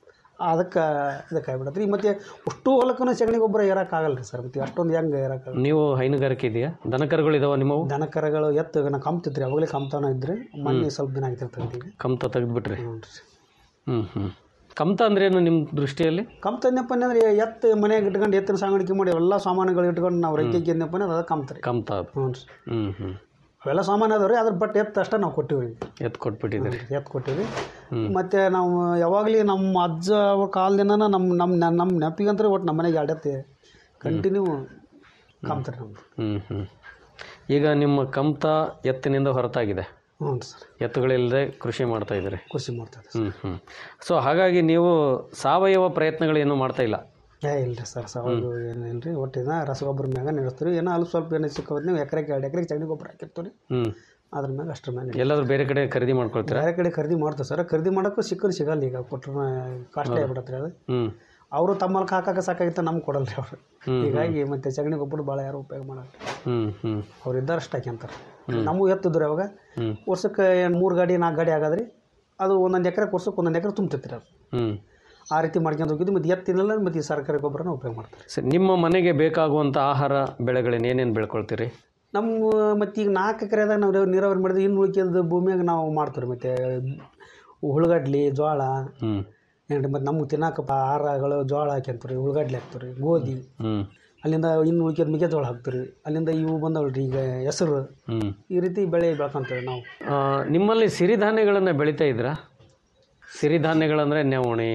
ಅದಕ್ಕೆ ಇದಕ್ಕೆ ಆಗ್ಬಿಡತ್ರಿ ಮತ್ತು ಅಷ್ಟು ಹೊಲಕ್ಕೂ ಸಗಣಿ ಗೊಬ್ಬರ ಏರೋಕ್ಕಾಗಲ್ಲ ರೀ ಸರ್ ಮತ್ತು ಅಷ್ಟೊಂದು ಹೆಂಗೆ ಏರೋಕ್ಕಾಗಲ್ಲ ನೀವು ಹೈನುಗಾರಿಕೆ ಇದೆಯಾ ದನಕರುಗಳಿದಾವ ನಿಮ್ಮವು ದನ ಕರಗಳು ಎತ್ತು ನಾ ಕಂಪ್ತಿತ್ರಿ ಅವಾಗಲೇ ಕಂಪ್ತಾನ ಇದ್ರಿ ಮೊನ್ನೆ ಸ್ವಲ್ಪ ದಿನ ಆಗಿತ್ತು ತೆಗ್ದೀವಿ ಕಮ್ತ ತೆಗೆದ್ಬಿಟ್ರಿ ಹ್ಞೂ ರೀ ಹ್ಞೂ ಹ್ಞೂ ಕಮ್ತ ಅಂದ್ರೇನು ನಿಮ್ಮ ದೃಷ್ಟಿಯಲ್ಲಿ ಕಂಪ್ತಂದಪ್ಪ ಅಂದ್ರೆ ಎತ್ತು ಮನೆಯಾಗ ಇಟ್ಕೊಂಡು ಎತ್ತಿನ ಸಾಗಾಣಿಕೆ ಮಾಡಿ ಎಲ್ಲ ಸಾಮಾನುಗಳು ಇಟ್ಕೊಂಡು ನಾವು ರೈತಕ್ಕೆ ಅಂದಪ್ಪ ಅಂದ್ರೆ ಅದು ಕಂಪ್ತ್ರಿ ಕಮ್ತ ಅದು ಹ್ಞೂ ರೀ ಹ್ಞೂ ಹ್ಞೂ ಅವೆಲ್ಲ ಸಾಮಾನು ಅದಾವ ರೀ ಅದ್ರ ಬಟ್ ಎತ್ತು ಅಷ್ಟೇ ನಾವು ಕೊಟ್ಟಿವಿ ರೀ ಎತ್ತು ಕೊಟ್ಬಿಟ್ಟಿದ್ದೀರಿ ಎತ್ತು ಕೊಟ್ಟಿವಿ ಹ್ಞೂ ಮತ್ತು ನಾವು ಯಾವಾಗಲೂ ನಮ್ಮ ಅಜ್ಜ ಅವ್ರ ಕಾಲದಿಂದ ನಮ್ಮ ನಮ್ಮ ನಮ್ಮ ನೆನಪಿಗಂದ್ರೆ ಒಟ್ಟು ನಮ್ಮ ಮನೆಗೆ ಎರಡೆತ್ತೆ ಕಂಟಿನ್ಯೂ ಕಾಮ್ತಾರೆ ನಮ್ದು ಹ್ಞೂ ಹ್ಞೂ ಈಗ ನಿಮ್ಮ ಕಮ್ತ ಎತ್ತಿನಿಂದ ಹೊರತಾಗಿದೆ ಹ್ಞೂ ಸರ್ ಎತ್ತುಗಳಿಲ್ಲದೆ ಕೃಷಿ ಮಾಡ್ತಾ ಇದ್ದೀರಿ ಖುಷಿ ಮಾಡ್ತದೆ ಹ್ಞೂ ಹ್ಞೂ ಸೊ ಹಾಗಾಗಿ ನೀವು ಸಾವಯವ ಪ್ರಯತ್ನಗಳೇನು ಮಾಡ್ತಾ ಇಲ್ಲ ಏ ಇಲ್ಲ ರೀ ಸರ್ ಸಾವಯವ ಏನಿಲ್ಲ ರೀ ಒಟ್ಟಿನ ರಸಗೊಬ್ಬರ ಮ್ಯಾಗ ನಡೆಸ್ತೀವಿ ಏನೋ ಅಲ್ಲಿ ಸ್ವಲ್ಪ ಏನೋ ಸಿಕ್ಕವತ್ತು ನೀವು ಎಕರೆಗೆ ಎರಡು ಎಕರೆಗೆ ಚಗಣಿ ಗೊಬ್ಬರ ಹಾಕಿರ್ತೀವಿ ರೀ ಹ್ಞೂ ಅದ್ರ ಮ್ಯಾಗ ಅಷ್ಟ್ರ ಮ್ಯಾಗ ಎಲ್ಲಾದ್ರೂ ಬೇರೆ ಕಡೆ ಖರೀದಿ ಮಾಡ್ಕೊಳ್ತೀರಾ ಬೇರೆ ಕಡೆ ಖರೀದಿ ಮಾಡ್ತೀವಿ ಸರ್ ಖರೀದಿ ಮಾಡೋಕ್ಕೂ ಸಿಕ್ಕರು ಸಿಗಲ್ಲ ಈಗ ಕೊಟ್ಟರೆ ಕಾಸ್ಟ್ಲಿ ಆಗ್ಬಿಡತ್ರಿ ಅದು ಹ್ಞೂ ಅವರು ತಮ್ಮ ಹೊಲಕ್ಕೆ ಹಾಕಕ್ಕೆ ಸಾಕಾಗಿತ್ತು ನಮ್ಗೆ ಕೊಡಲ್ಲ ರೀ ಅವರು ಹ್ಮ್, ಹೀಗಾಗಿ ಮತ್ತೆ ಸಗಣಿ ಗೊಬ್ಬರ ಭಾಳ ಯಾರು ಉಪಯೋಗ ಮಾಡಲ್ಲ ಹ್ಞೂ ಹ್ಞೂ ಅವ್ರು ಇದ್ದಾರೆ ಅಷ್ಟು ಹಾಕ್ಯಂತಾರೆ ನಮಗೂ ಎತ್ತಿದ್ರು ಅವಾಗ ಹ್ಞೂ ವರ್ಷಕ್ಕೆ ಮೂರು ಗಾಡಿ ನಾಲ್ಕು ಗಾಡಿ ಆಗೋದ್ರಿ ಅದು ಒಂದೊಂದು ಎಕರೆ ವರ್ಷಕ್ಕೆ ಒಂದೊಂದು ಎಕರೆ ತುಂಬ್ತೈತ್ರಿ ಅದು ಹ್ಞೂ ಆ ರೀತಿ ಮಾಡ್ಕೊಂಡು ಹೋಗಿದ್ದು ಮತ್ತು ಎತ್ತಿನಲ್ಲ ಮತ್ತು ಈ ಸರ್ಕಾರಿ ಗೊಬ್ಬರನ ಉಪಯೋಗ ಮಾಡ್ತಾರೆ ಸರಿ ನಿಮ್ಮ ಮನೆಗೆ ಬೇಕಾಗುವಂಥ ಆಹಾರ ಬೆಳೆಗಳನ್ನ ಏನೇನು ಬೆಳ್ಕೊಳ್ತೀರಿ ನಮ್ಮ ಮತ್ತು ಈಗ ನಾಲ್ಕು ಎಕರೆದಾಗ ನಾವು ನೀರಾವರಿ ಮಾಡಿದ್ರೆ ಇನ್ನು ಉಳಿಕೆದ ಭೂಮಿಯಾಗ ನಾವು ಮಾಡ್ತೀವಿ ರೀ ಮತ್ತು ಉಳ್ಳಗಡ್ಲಿ ಜೋಳ ಹ್ಞೂ ಏನು ಮತ್ತು ನಮ್ಗೆ ತಿನ್ನಕಪ್ಪ ಆಹಾರಗಳು ಜೋಳ ಹಾಕ್ಯಂತೀವಿ ರೀ ಉಳ್ಳಗಡ್ಲಿ ಹಾಕ್ತೀವಿ ರೀ ಗೋಧಿ ಹ್ಞೂ ಅಲ್ಲಿಂದ ಇನ್ನು ಉಳಿಕೆದ ಮೆಕ್ಕೆಜೋಳ ಹಾಕ್ತೀವಿ ರೀ ಅಲ್ಲಿಂದ ಇವು ಬಂದವಲ್ಲ ರೀ ಈಗ ಹೆಸರು ಹ್ಞೂ ಈ ರೀತಿ ಬೆಳೆ ಬೆಳ್ಕೊಂತೀವಿ ನಾವು ಆ, ನಿಮ್ಮಲ್ಲಿ ಸಿರಿಧಾನ್ಯಗಳನ್ನು ಬೆಳೀತಾ ಇದ್ರಾ ಸಿರಿಧಾನ್ಯಗಳಂದರೆ ನವಣೆ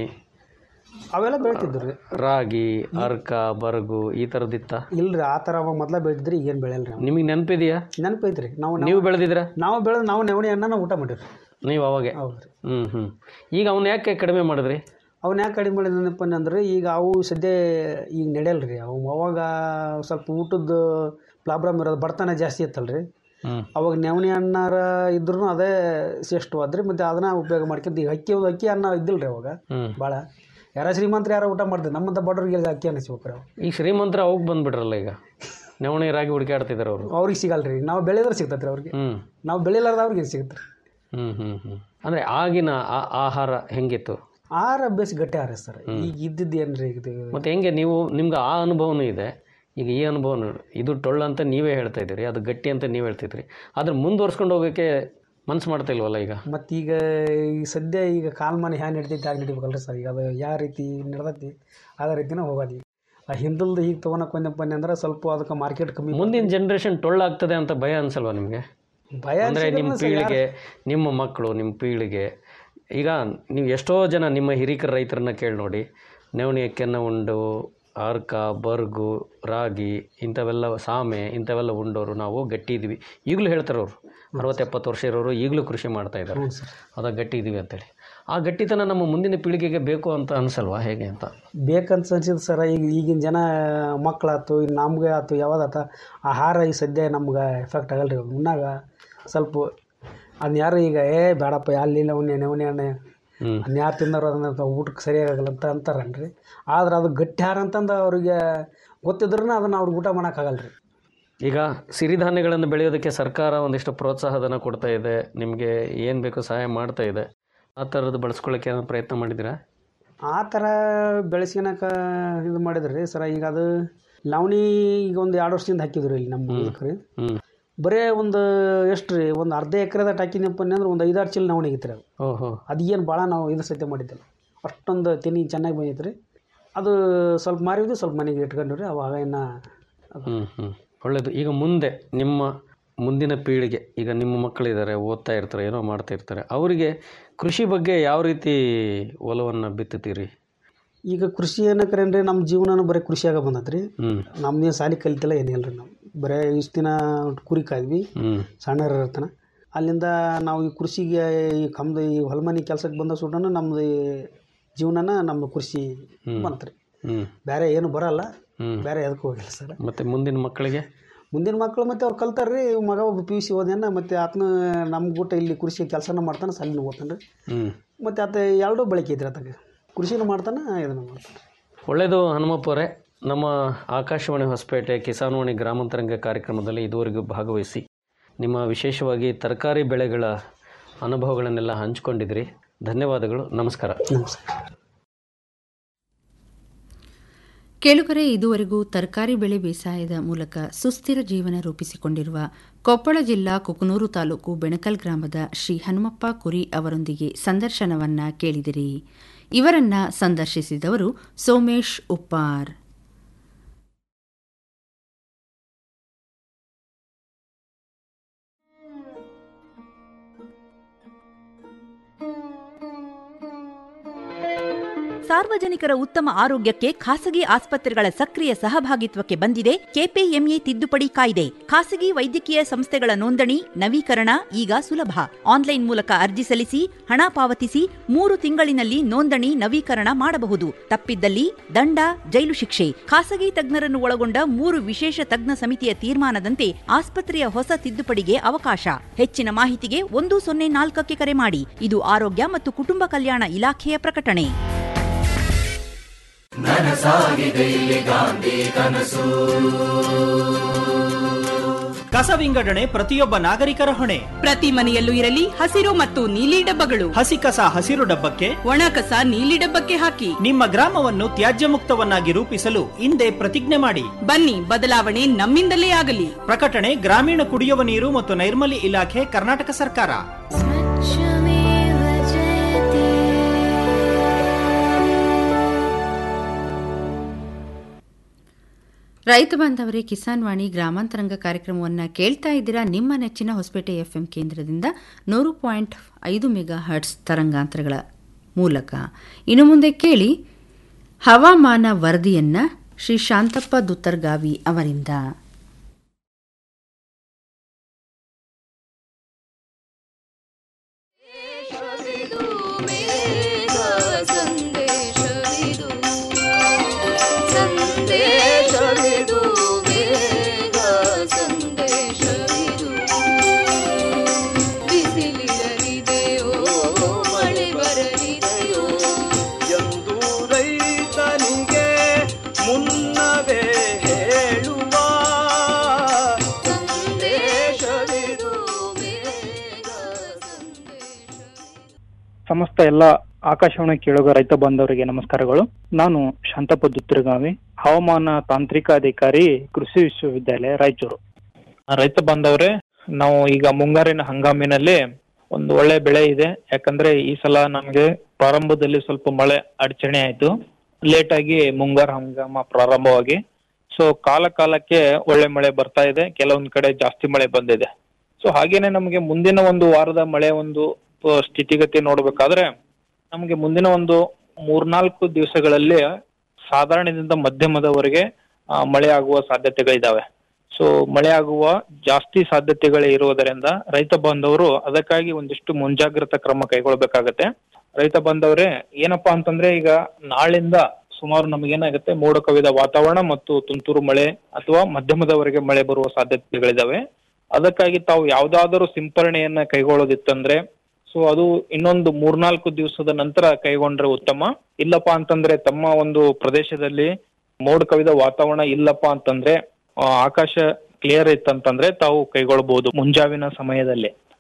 ಅವೆಲ್ಲ ಬೆಳಿತಿದ್ರು ರೀ ರಾಗಿ ಅರ್ಕ ಬರಗು ಈ ಥರದ್ದಿತ್ತ ಇಲ್ರಿ ಆ ಥರ ಅವಾಗ ಮೊದಲ ಬೆಳೆದಿದ್ರಿ ಈಗೇನು ಬೆಳೆಯಲ್ಲ ರೀ ನಿಮಗೆ ನೆನಪಿದೆಯಾ ನೆನಪು ಐತ್ರಿ ನಾವು ನೀವು ಬೆಳೆದಿದ್ರಾ ನಾವು ಬೆಳೆದು ನಾವು ನೆವಣಿ ಅನ್ನ ಊಟ ಮಾಡಿರಿ ನೀವು ಅವಾಗೆ ಹೌದು ರೀ ಹ್ಞೂ ಹ್ಞೂ ಈಗ ಅವನ್ನ ಯಾಕೆ ಕಡಿಮೆ ಮಾಡಿದ್ರಿ ಅವನ್ನ ಯಾಕೆ ಕಡಿಮೆ ಮಾಡಿದನಪ್ಪ ಅಂದ್ರೆ ಈಗ ಅವು ಸದ್ಯ ಈಗ ನಡೆಯಲ್ಲ ರೀ ಅವು ಅವಾಗ ಸ್ವಲ್ಪ ಊಟದ ಪ್ರಾಬ್ಲಮ್ ಇರೋದು ಬಡತನ ಜಾಸ್ತಿ ಇತ್ತಲ್ಲ ರೀ ಹ್ಞೂ ಅವಾಗ ನೆವಣಿ ಅನ್ನಾರ ಇದ್ರೂ ಅದೇ ಶ್ರೇಷ್ಠವಾದ್ರಿ ಮತ್ತು ಅದನ್ನ ಉಪಯೋಗ ಮಾಡ್ಕೊಂತ ಈಗ ಅಕ್ಕಿ ಅಕ್ಕಿ ಅನ್ನ ಇದ್ದಿಲ್ಲ ರೀ ಅವಾಗ ಹ್ಞೂ ಭಾಳ ಯಾರ ಶ್ರೀಮಂತರು ಯಾರೋ ಊಟ ಮಾಡ್ತಾರೆ ನಮ್ಮಂಥ ಬಡವ್ರಿಗೆ ಅಕ್ಕಿ ಅನ್ನಿಸ್ಬೇಕು ರೀ ಅವು ಈಗ ಶ್ರೀಮಂತರ ಅವಾಗ ಬಂದ್ಬಿಟ್ರಲ್ಲ ಈಗ ನವಣೆ ರಾಗಿ ಹುಡುಕಾಡ್ತಿದ್ದಾರೆ ಅವರು ಅವ್ರಿಗೆ ಸಿಗಲ್ಲ ರೀ ನಾವು ಬೆಳೆದ್ರೆ ಸಿಗ್ತೈತೆ ರೀ ಅವ್ರಿಗೆ ಹ್ಞೂ ನಾವು ಬೆಳಿಲಾರ್ದ ಅವ್ರಿಗೆ ಸಿಗುತ್ತೆ ರೀ ಹ್ಞೂ ಹ್ಞೂ ಹ್ಞೂ ಅಂದರೆ ಆಗಿನ ಆ- ಆಹಾರ ಹೆಂಗಿತ್ತು ಆಹಾರ ಅಭ್ಯಾಸ ಗಟ್ಟಿ ಆಹಾರ ಸರ್ ಈಗ ಇದ್ದಿದ್ದು ಏನು ರೀ ಇದು ಮತ್ತು ಹೆಂಗೆ ನೀವು ನಿಮ್ಗೆ ಆ ಅನುಭವನೂ ಇದೆ ಈಗ ಈ ಅನುಭವನೂ ಇದು ಟೊಳ್ಳು ಅಂತ ನೀವೇ ಹೇಳ್ತಾ ಇದ್ದೀರಿ ಅದು ಗಟ್ಟಿ ಅಂತ ನೀವು ಹೇಳ್ತಿದ್ರಿ ಆದ್ರೆ ಮುಂದುವರ್ಸ್ಕೊಂಡು ಹೋಗೋಕ್ಕೆ ಮನ್ಸು ಮಾಡ್ತಾ ಇಲ್ವಲ್ಲ ಈಗ ಮತ್ತು ಈಗ ಈ ಸದ್ಯ ಈಗ ಕಾಲ್ಮಾನ ಹ್ಯಾಂಗ ನಡಿತೈತಿ ಹಾಗೆ ನಡಿಬೇಕಲ್ರಿ ಸರ್ ಈಗ ಅದು ಯಾವ ರೀತಿ ನಡೆದೈತಿ ಅದೇ ರೀತಿನ ಹೋಗೋದು ಈಗ ಆ ಹಿಂದಲ್ದು ಈಗ ತೊಗೊಳಕ್ಕೆ ಒಂದಪ್ಪ ಅಂದ್ರೆ ಸ್ವಲ್ಪ ಅದಕ್ಕೆ ಮಾರ್ಕೆಟ್ ಕಮ್ಮಿ ಮುಂದಿನ ಜನ್ರೇಷನ್ ಟೊಳ್ಳಾಗ್ತದೆ ಅಂತ ಭಯ ಅನ್ಸಲ್ವಾ ನಿಮಗೆ ಭಯ ಅಂದರೆ ನಿಮ್ಮ ಪೀಳಿಗೆ ನಿಮ್ಮ ಮಕ್ಕಳು ನಿಮ್ಮ ಪೀಳಿಗೆ ಈಗ ನೀವು ಎಷ್ಟೋ ಜನ ನಿಮ್ಮ ಹಿರಿಕರ ರೈತರನ್ನ ಕೇಳಿ ನೋಡಿ ನವಣಿ ಅಕ್ಕಿಯನ್ನು ಉಂಡು ಅರ್ಕ ಬರ್ಗು ರಾಗಿ ಇಂಥವೆಲ್ಲ ಸಾಮೆ ಇಂಥವೆಲ್ಲ ಉಂಡೋರು ನಾವು ಗಟ್ಟಿ ಇದ್ದೀವಿ ಈಗಲೂ ಹೇಳ್ತಾರೆ ಅವರು ಅರವತ್ತು ಎಪ್ಪತ್ತು ವರ್ಷ ಇರೋರು ಈಗಲೂ ಕೃಷಿ ಮಾಡ್ತಾ ಇದ್ದಾರೆ ಹ್ಞೂ ಸರ್ ಅದ ಗಟ್ಟಿ ಇದ್ದೀವಿ ಅಂತೇಳಿ ಆ ಗಟ್ಟಿತನ ನಮ್ಮ ಮುಂದಿನ ಪೀಳಿಗೆಗೆ ಬೇಕು ಅಂತ ಅನ್ಸಲ್ವಾ ಹೇಗೆ ಅಂತ ಬೇಕಂತ ಅನ್ಸಿದ್ದು ಸರ ಈಗ ಈಗಿನ ಜನ ಮಕ್ಕಳಾತು ಇನ್ನು ನಮ್ಗೆ ಆತು ಯಾವ್ದಾತ ಆಹಾರ ಈ ಸದ್ಯ ನಮ್ಗೆ ಎಫೆಕ್ಟ್ ಆಗಲ್ಲ ರೀ ಉಣ್ಣಾಗ ಸ್ವಲ್ಪ ಅದನ್ನ ಯಾರು ಈಗ ಏ ಬೇಡಪ್ಪ ಅಲ್ಲಿಲ್ಲ ಉಣ್ಣೆ ನೆವಣೆ ಎಣ್ಣೆ ಹ್ಞೂ ಅದನ್ನ ಯಾರು ತಿಂದಾರ ಅದನ್ನ ಊಟಕ್ಕೆ ಸರಿಯಾಗಲ್ಲ ಅಂತ ಅಂತಾರನ್ರಿ ಆದ್ರೆ ಅದು ಗಟ್ಟಿ ಆಹಾರ ಅಂತಂದು ಅವ್ರಿಗೆ ಗೊತ್ತಿದ್ರೂ ಅದನ್ನು ಅವ್ರಿಗೆ ಊಟ ಮಾಡೋಕ್ಕಾಗಲ್ಲ ರೀ ಈಗ ಸಿರಿಧಾನ್ಯಗಳನ್ನು ಬೆಳೆಯೋದಕ್ಕೆ ಸರ್ಕಾರ ಒಂದಿಷ್ಟು ಪ್ರೋತ್ಸಾಹಧನ ಕೊಡ್ತಾ ಇದೆ ನಿಮಗೆ ಏನು ಬೇಕು ಸಹಾಯ ಮಾಡ್ತಾ ಇದೆ ಆ ಥರದ್ದು ಬಳಸ್ಕೊಳ್ಳೋಕೆ ಏನಾದ್ರು ಪ್ರಯತ್ನ ಮಾಡಿದ್ದೀರಾ ಆ ಥರ ಬೆಳೆಸ್ಕೊಳಕ ಇದು ಮಾಡಿದ್ರಿ ಸರ ಈಗ ಅದು ಲಾವಣಿ ಈಗ ಒಂದು ಎರಡು ವರ್ಷದಿಂದ ಹಾಕಿದ್ರು ಇಲ್ಲಿ ನಮ್ಮ ಹೊಲಕ್ಕೆ ರೀ ಹ್ಞೂ ಬರೇ ಒಂದು ಎಷ್ಟು ರೀ ಒಂದು ಅರ್ಧ ಎಕರೆದಾಗ ಹಾಕಿದ್ನಪ್ಪ ಅಂದ್ರೆ ಒಂದು ಐದಾರು ಚೀಲ ನವಣಿ ಆಗಿತ್ತು ರೀ ಅದು ಓಹೋ ಅದು ಏನು ಭಾಳ ನಾವು ಇದು ಸಹಿತ ಮಾಡಿದ್ದಿಲ್ಲ ಅಷ್ಟೊಂದು ತೆನಿ ಚೆನ್ನಾಗಿ ಬಂದಿತ್ತು ರೀ ಅದು ಸ್ವಲ್ಪ ಮಾರಿದ್ವಿ ಸ್ವಲ್ಪ ಮನೆಗೆ ಇಟ್ಕೊಂಡ್ವಿ ರೀ ಅವಾಗ ಇನ್ನು ಅದು ಹ್ಞೂ ಹ್ಞೂ ಒಳ್ಳೆಯದು ಈಗ ಮುಂದೆ ನಿಮ್ಮ ಮುಂದಿನ ಪೀಳಿಗೆ ಈಗ ನಿಮ್ಮ ಮಕ್ಕಳಿದ್ದಾರೆ ಓದ್ತಾ ಇರ್ತಾರೆ ಏನೋ ಮಾಡ್ತಾ ಇರ್ತಾರೆ ಅವರಿಗೆ ಕೃಷಿ ಬಗ್ಗೆ ಯಾವ ರೀತಿ ಒಲವನ್ನು ಬಿತ್ತುತ್ತೀರಿ ಈಗ ಕೃಷಿ ಏನಕ್ರೇನ್ರಿ ನಮ್ಮ ಜೀವನನೂ ಬರೀ ಕೃಷಿಯಾಗ ಬಂದೈತೆ ರೀ ಹ್ಞೂ ನಮ್ಮದೇನು ಸಾಲಿ ಕಲಿತಿಲ್ಲ ಏನಿಲ್ಲ ರೀ ನಾವು ಬರೀ ಇಷ್ಟು ದಿನ ಕುರಿ ಕಾದ್ವಿ ಹ್ಞೂ ಸಣ್ಣರ ಇರ್ತಾನೆ ಅಲ್ಲಿಂದ ನಾವು ಈ ಕೃಷಿಗೆ ಈ ಕಮ್ದು ಈ ಹೊಲಮನೆ ಕೆಲಸಕ್ಕೆ ಬಂದ ಸುಡನ ನಮ್ಮದು ಈ ಜೀವನನ ನಮ್ಮ ಕೃಷಿ ಬಂತು ರೀ ಹ್ಞೂ ಬೇರೆ ಏನು ಬರಲ್ಲ ಹ್ಞೂ ಬೇರೆ ಎದಕ್ಕೂ ಹೋಗಿಲ್ಲ ಸರ್ ಮತ್ತು ಮುಂದಿನ ಮಕ್ಕಳಿಗೆ ಮುಂದಿನ ಮಕ್ಕಳು ಮತ್ತೆ ಅವ್ರು ಕಲ್ತಾರೆ ರೀ ಮಗ ಒಬ್ಬ ಪಿ ಯು ಸಿ ಓದ್ಯಾನ ಮತ್ತು ಆತನ ನಮ್ಮ ಗುಟ್ಟ ಇಲ್ಲಿ ಕೃಷಿ ಕೆಲಸನ ಮಾಡ್ತಾನೆ ಸಾಲಿನ ಓದ್ತಾನೆ ರೀ ಹ್ಞೂ ಮತ್ತು ಆತ ಎರಡೂ ಬಳಕೆ ಐತ್ರಿ ಆತಗೆ ಕೃಷಿನೂ ಮಾಡ್ತಾನೆ ಇದನ್ನು ಮಾಡ್ತಾನೆ ಒಳ್ಳೆಯದು ಹನುಮಪ್ಪವರೇ ನಮ್ಮ ಆಕಾಶವಾಣಿ ಹೊಸಪೇಟೆ ಕಿಸಾನ್ವಾಣಿ ಗ್ರಾಮಾಂತರಂಗ ಕಾರ್ಯಕ್ರಮದಲ್ಲಿ ಇದುವರೆಗೂ ಭಾಗವಹಿಸಿ ನಿಮ್ಮ ವಿಶೇಷವಾಗಿ ತರಕಾರಿ ಬೆಳೆಗಳ ಅನುಭವಗಳನ್ನೆಲ್ಲ ಹಂಚಿಕೊಂಡಿದ್ರಿ ಧನ್ಯವಾದಗಳು ನಮಸ್ಕಾರ ನಮಸ್ಕಾರ ಕೇಳುಗರೆ ಇದುವರೆಗೂ ತರಕಾರಿ ಬೆಳೆ ಬೇಸಾಯದ ಮೂಲಕ ಸುಸ್ಥಿರ ಜೀವನ ರೂಪಿಸಿಕೊಂಡಿರುವ ಕೊಪ್ಪಳ ಜಿಲ್ಲಾ ಕುಕನೂರು ತಾಲೂಕು ಬೆಣಕಲ್ ಗ್ರಾಮದ ಶ್ರೀ ಹನುಮಪ್ಪ ಕುರಿ ಅವರೊಂದಿಗೆ ಸಂದರ್ಶನವನ್ನ ಕೇಳಿದಿರಿ ಇವರನ್ನ ಸಂದರ್ಶಿಸಿದವರು ಸೋಮೇಶ್ ಉಪ್ಪಾರ್ ಸಾರ್ವಜನಿಕರ ಉತ್ತಮ ಆರೋಗ್ಯಕ್ಕೆ ಖಾಸಗಿ ಆಸ್ಪತ್ರೆಗಳ ಸಕ್ರಿಯ ಸಹಭಾಗಿತ್ವಕ್ಕೆ ಬಂದಿದೆ ಕೆಪಿಎಂಇ ತಿದ್ದುಪಡಿ ಕಾಯ್ದೆ ಖಾಸಗಿ ವೈದ್ಯಕೀಯ ಸಂಸ್ಥೆಗಳ ನೋಂದಣಿ ನವೀಕರಣ ಈಗ ಸುಲಭ ಆನ್ಲೈನ್ ಮೂಲಕ ಅರ್ಜಿ ಸಲ್ಲಿಸಿ ಹಣ ಪಾವತಿಸಿ ಮೂರು ತಿಂಗಳಿನಲ್ಲಿ ನೋಂದಣಿ ನವೀಕರಣ ಮಾಡಬಹುದು ತಪ್ಪಿದ್ದಲ್ಲಿ ದಂಡ ಜೈಲು ಶಿಕ್ಷೆ ಖಾಸಗಿ ತಜ್ಞರನ್ನು ಒಳಗೊಂಡ ಮೂರು ವಿಶೇಷ ತಜ್ಞ ಸಮಿತಿಯ ತೀರ್ಮಾನದಂತೆ ಆಸ್ಪತ್ರೆಯ ಹೊಸ ತಿದ್ದುಪಡಿಗೆ ಅವಕಾಶ ಹೆಚ್ಚಿನ ಮಾಹಿತಿಗೆ ಒಂದು ಸೊನ್ನೆ ನಾಲ್ಕಕ್ಕೆ ಕರೆ ಮಾಡಿ ಇದು ಆರೋಗ್ಯ ಮತ್ತು ಕುಟುಂಬ ಕಲ್ಯಾಣ ಇಲಾಖೆಯ ಪ್ರಕಟಣೆ ಕಸ ವಿಂಗಡಣೆ ಪ್ರತಿಯೊಬ್ಬ ನಾಗರಿಕರ ಹೊಣೆ ಪ್ರತಿ ಮನೆಯಲ್ಲೂ ಇರಲಿ ಹಸಿರು ಮತ್ತು ನೀಲಿ ಡಬ್ಬಗಳು ಹಸಿ ಕಸ ಹಸಿರು ಡಬ್ಬಕ್ಕೆ ಒಣ ಕಸ ನೀಲಿ ಡಬ್ಬಕ್ಕೆ ಹಾಕಿ ನಿಮ್ಮ ಗ್ರಾಮವನ್ನು ತ್ಯಾಜ್ಯ ಮುಕ್ತವನ್ನಾಗಿ ರೂಪಿಸಲು ಹಿಂದೆ ಪ್ರತಿಜ್ಞೆ ಮಾಡಿ ಬನ್ನಿ ಬದಲಾವಣೆ ನಮ್ಮಿಂದಲೇ ಆಗಲಿ ಪ್ರಕಟಣೆ ಗ್ರಾಮೀಣ ಕುಡಿಯುವ ನೀರು ಮತ್ತು ನೈರ್ಮಲ್ಯ ಇಲಾಖೆ ಕರ್ನಾಟಕ ಸರ್ಕಾರ ರೈತ ಬಾಂಧವರೇ ಕಿಸಾನ್ ವಾಣಿ ಗ್ರಾಮಾಂತರಂಗ ಕಾರ್ಯಕ್ರಮವನ್ನು ಕೇಳ್ತಾ ಇದ್ದೀರಾ ನಿಮ್ಮ ನೆಚ್ಚಿನ ಹೊಸಪೇಟೆ ಎಫ್ಎಂ ಕೇಂದ್ರದಿಂದ ನೂರು ಪಾಯಿಂಟ್ ಐದು ಮೆಗಾ ಹರ್ಟ್ಸ್ ತರಂಗಾಂತರಗಳ ಮೂಲಕ ಇನ್ನು ಮುಂದೆ ಕೇಳಿ ಹವಾಮಾನ ವರದಿಯನ್ನ ಶ್ರೀ ಶಾಂತಪ್ಪ ದುತ್ತರ್ಗಾವಿ ಅವರಿಂದ ಎಂದು ರೈತನಿಗೆ ಮುನ್ನವೇ ಹೇಳುವ ಸಂದೇಶವಿದು ಸಮಸ್ತ ಎಲ್ಲ ಆಕಾಶವಾಣಿ ಕೇಳುಗ ರೈತ ಬಾಂಧವರಿಗೆ ನಮಸ್ಕಾರಗಳು ನಾನು ಶಾಂತಪ್ಪ ದುತ್ತರಗಾವಿ ಹವಾಮಾನ ತಾಂತ್ರಿಕ ಅಧಿಕಾರಿ ಕೃಷಿ ವಿಶ್ವವಿದ್ಯಾಲಯ ರಾಯಚೂರು ಆ, ರೈತ ಬಾಂಧವರೇ ನಾವು ಈಗ ಮುಂಗಾರಿನ ಹಂಗಾಮಿನಲ್ಲಿ ಒಂದು ಒಳ್ಳೆ ಬೆಳೆ ಇದೆ ಯಾಕಂದ್ರೆ ಈ ಸಲ ನಮಗೆ ಪ್ರಾರಂಭದಲ್ಲಿ ಸ್ವಲ್ಪ ಮಳೆ ಅಡಚಣೆ ಆಯ್ತು ಲೇಟ್ ಆಗಿ ಮುಂಗಾರು ಹಂಗಾಮ ಪ್ರಾರಂಭವಾಗಿ ಸೊ ಕಾಲ ಕಾಲಕ್ಕೆ ಒಳ್ಳೆ ಮಳೆ ಬರ್ತಾ ಇದೆ ಕೆಲವೊಂದ್ ಕಡೆ ಜಾಸ್ತಿ ಮಳೆ ಬಂದಿದೆ ಸೊ ಹಾಗೇನೆ ನಮಗೆ ಮುಂದಿನ ಒಂದು ವಾರದ ಮಳೆ ಒಂದು ಆ, ಸ್ಥಿತಿಗತಿ ನೋಡ್ಬೇಕಾದ್ರೆ ನಮಗೆ ಮುಂದಿನ ಒಂದು ಮೂರ್ನಾಲ್ಕು ದಿವಸಗಳಲ್ಲಿ ಸಾಧಾರಣದಿಂದ ಮಧ್ಯಮದವರೆಗೆ ಆ, ಮಳೆ ಆಗುವ ಸಾಧ್ಯತೆಗಳಿದಾವೆ ಸೊ ಮಳೆ ಆಗುವ ಜಾಸ್ತಿ ಸಾಧ್ಯತೆಗಳು ಇರುವುದರಿಂದ ರೈತ ಬಾಂಧವರು ಅದಕ್ಕಾಗಿ ಒಂದಿಷ್ಟು ಮುಂಜಾಗ್ರತಾ ಕ್ರಮ ಕೈಗೊಳ್ಬೇಕಾಗತ್ತೆ ರೈತ ಬಾಂಧವರೇ ಏನಪ್ಪಾ ಅಂತಂದ್ರೆ ಈಗ ನಾಳಿಂದ ಸುಮಾರು ನಮಗೇನಾಗುತ್ತೆ ಮೋಡ ಕವಿದ ವಾತಾವರಣ ಮತ್ತು ತುಂತುರು ಮಳೆ ಅಥವಾ ಮಧ್ಯಮದವರೆಗೆ ಮಳೆ ಬರುವ ಸಾಧ್ಯತೆಗಳಿದಾವೆ ಅದಕ್ಕಾಗಿ ತಾವು ಯಾವ್ದಾದರೂ ಸಿಂಪರಣೆಯನ್ನ ಕೈಗೊಳ್ಳೋದಿತ್ತಂದ್ರೆ ಸೊ ಅದು ಇನ್ನೊಂದು ಮೂರ್ನಾಲ್ಕು ದಿವಸದ ನಂತರ ಕೈಗೊಂಡ್ರೆ ಉತ್ತಮ ಇಲ್ಲಪ್ಪ ಅಂತಂದ್ರೆ ತಮ್ಮ ಒಂದು ಪ್ರದೇಶದಲ್ಲಿ ಮೋಡ ಕವಿದ ವಾತಾವರಣ ಇಲ್ಲಪ್ಪ ಅಂತಂದ್ರೆ ಆ, ಆಕಾಶ ಕ್ಲಿಯರ್ ಇತ್ತಂತಂದ್ರೆ ತಾವು ಕೈಗೊಳ್ಬಹುದು ಮುಂಜಾವಿನ ಸಮಯದಲ್ಲಿ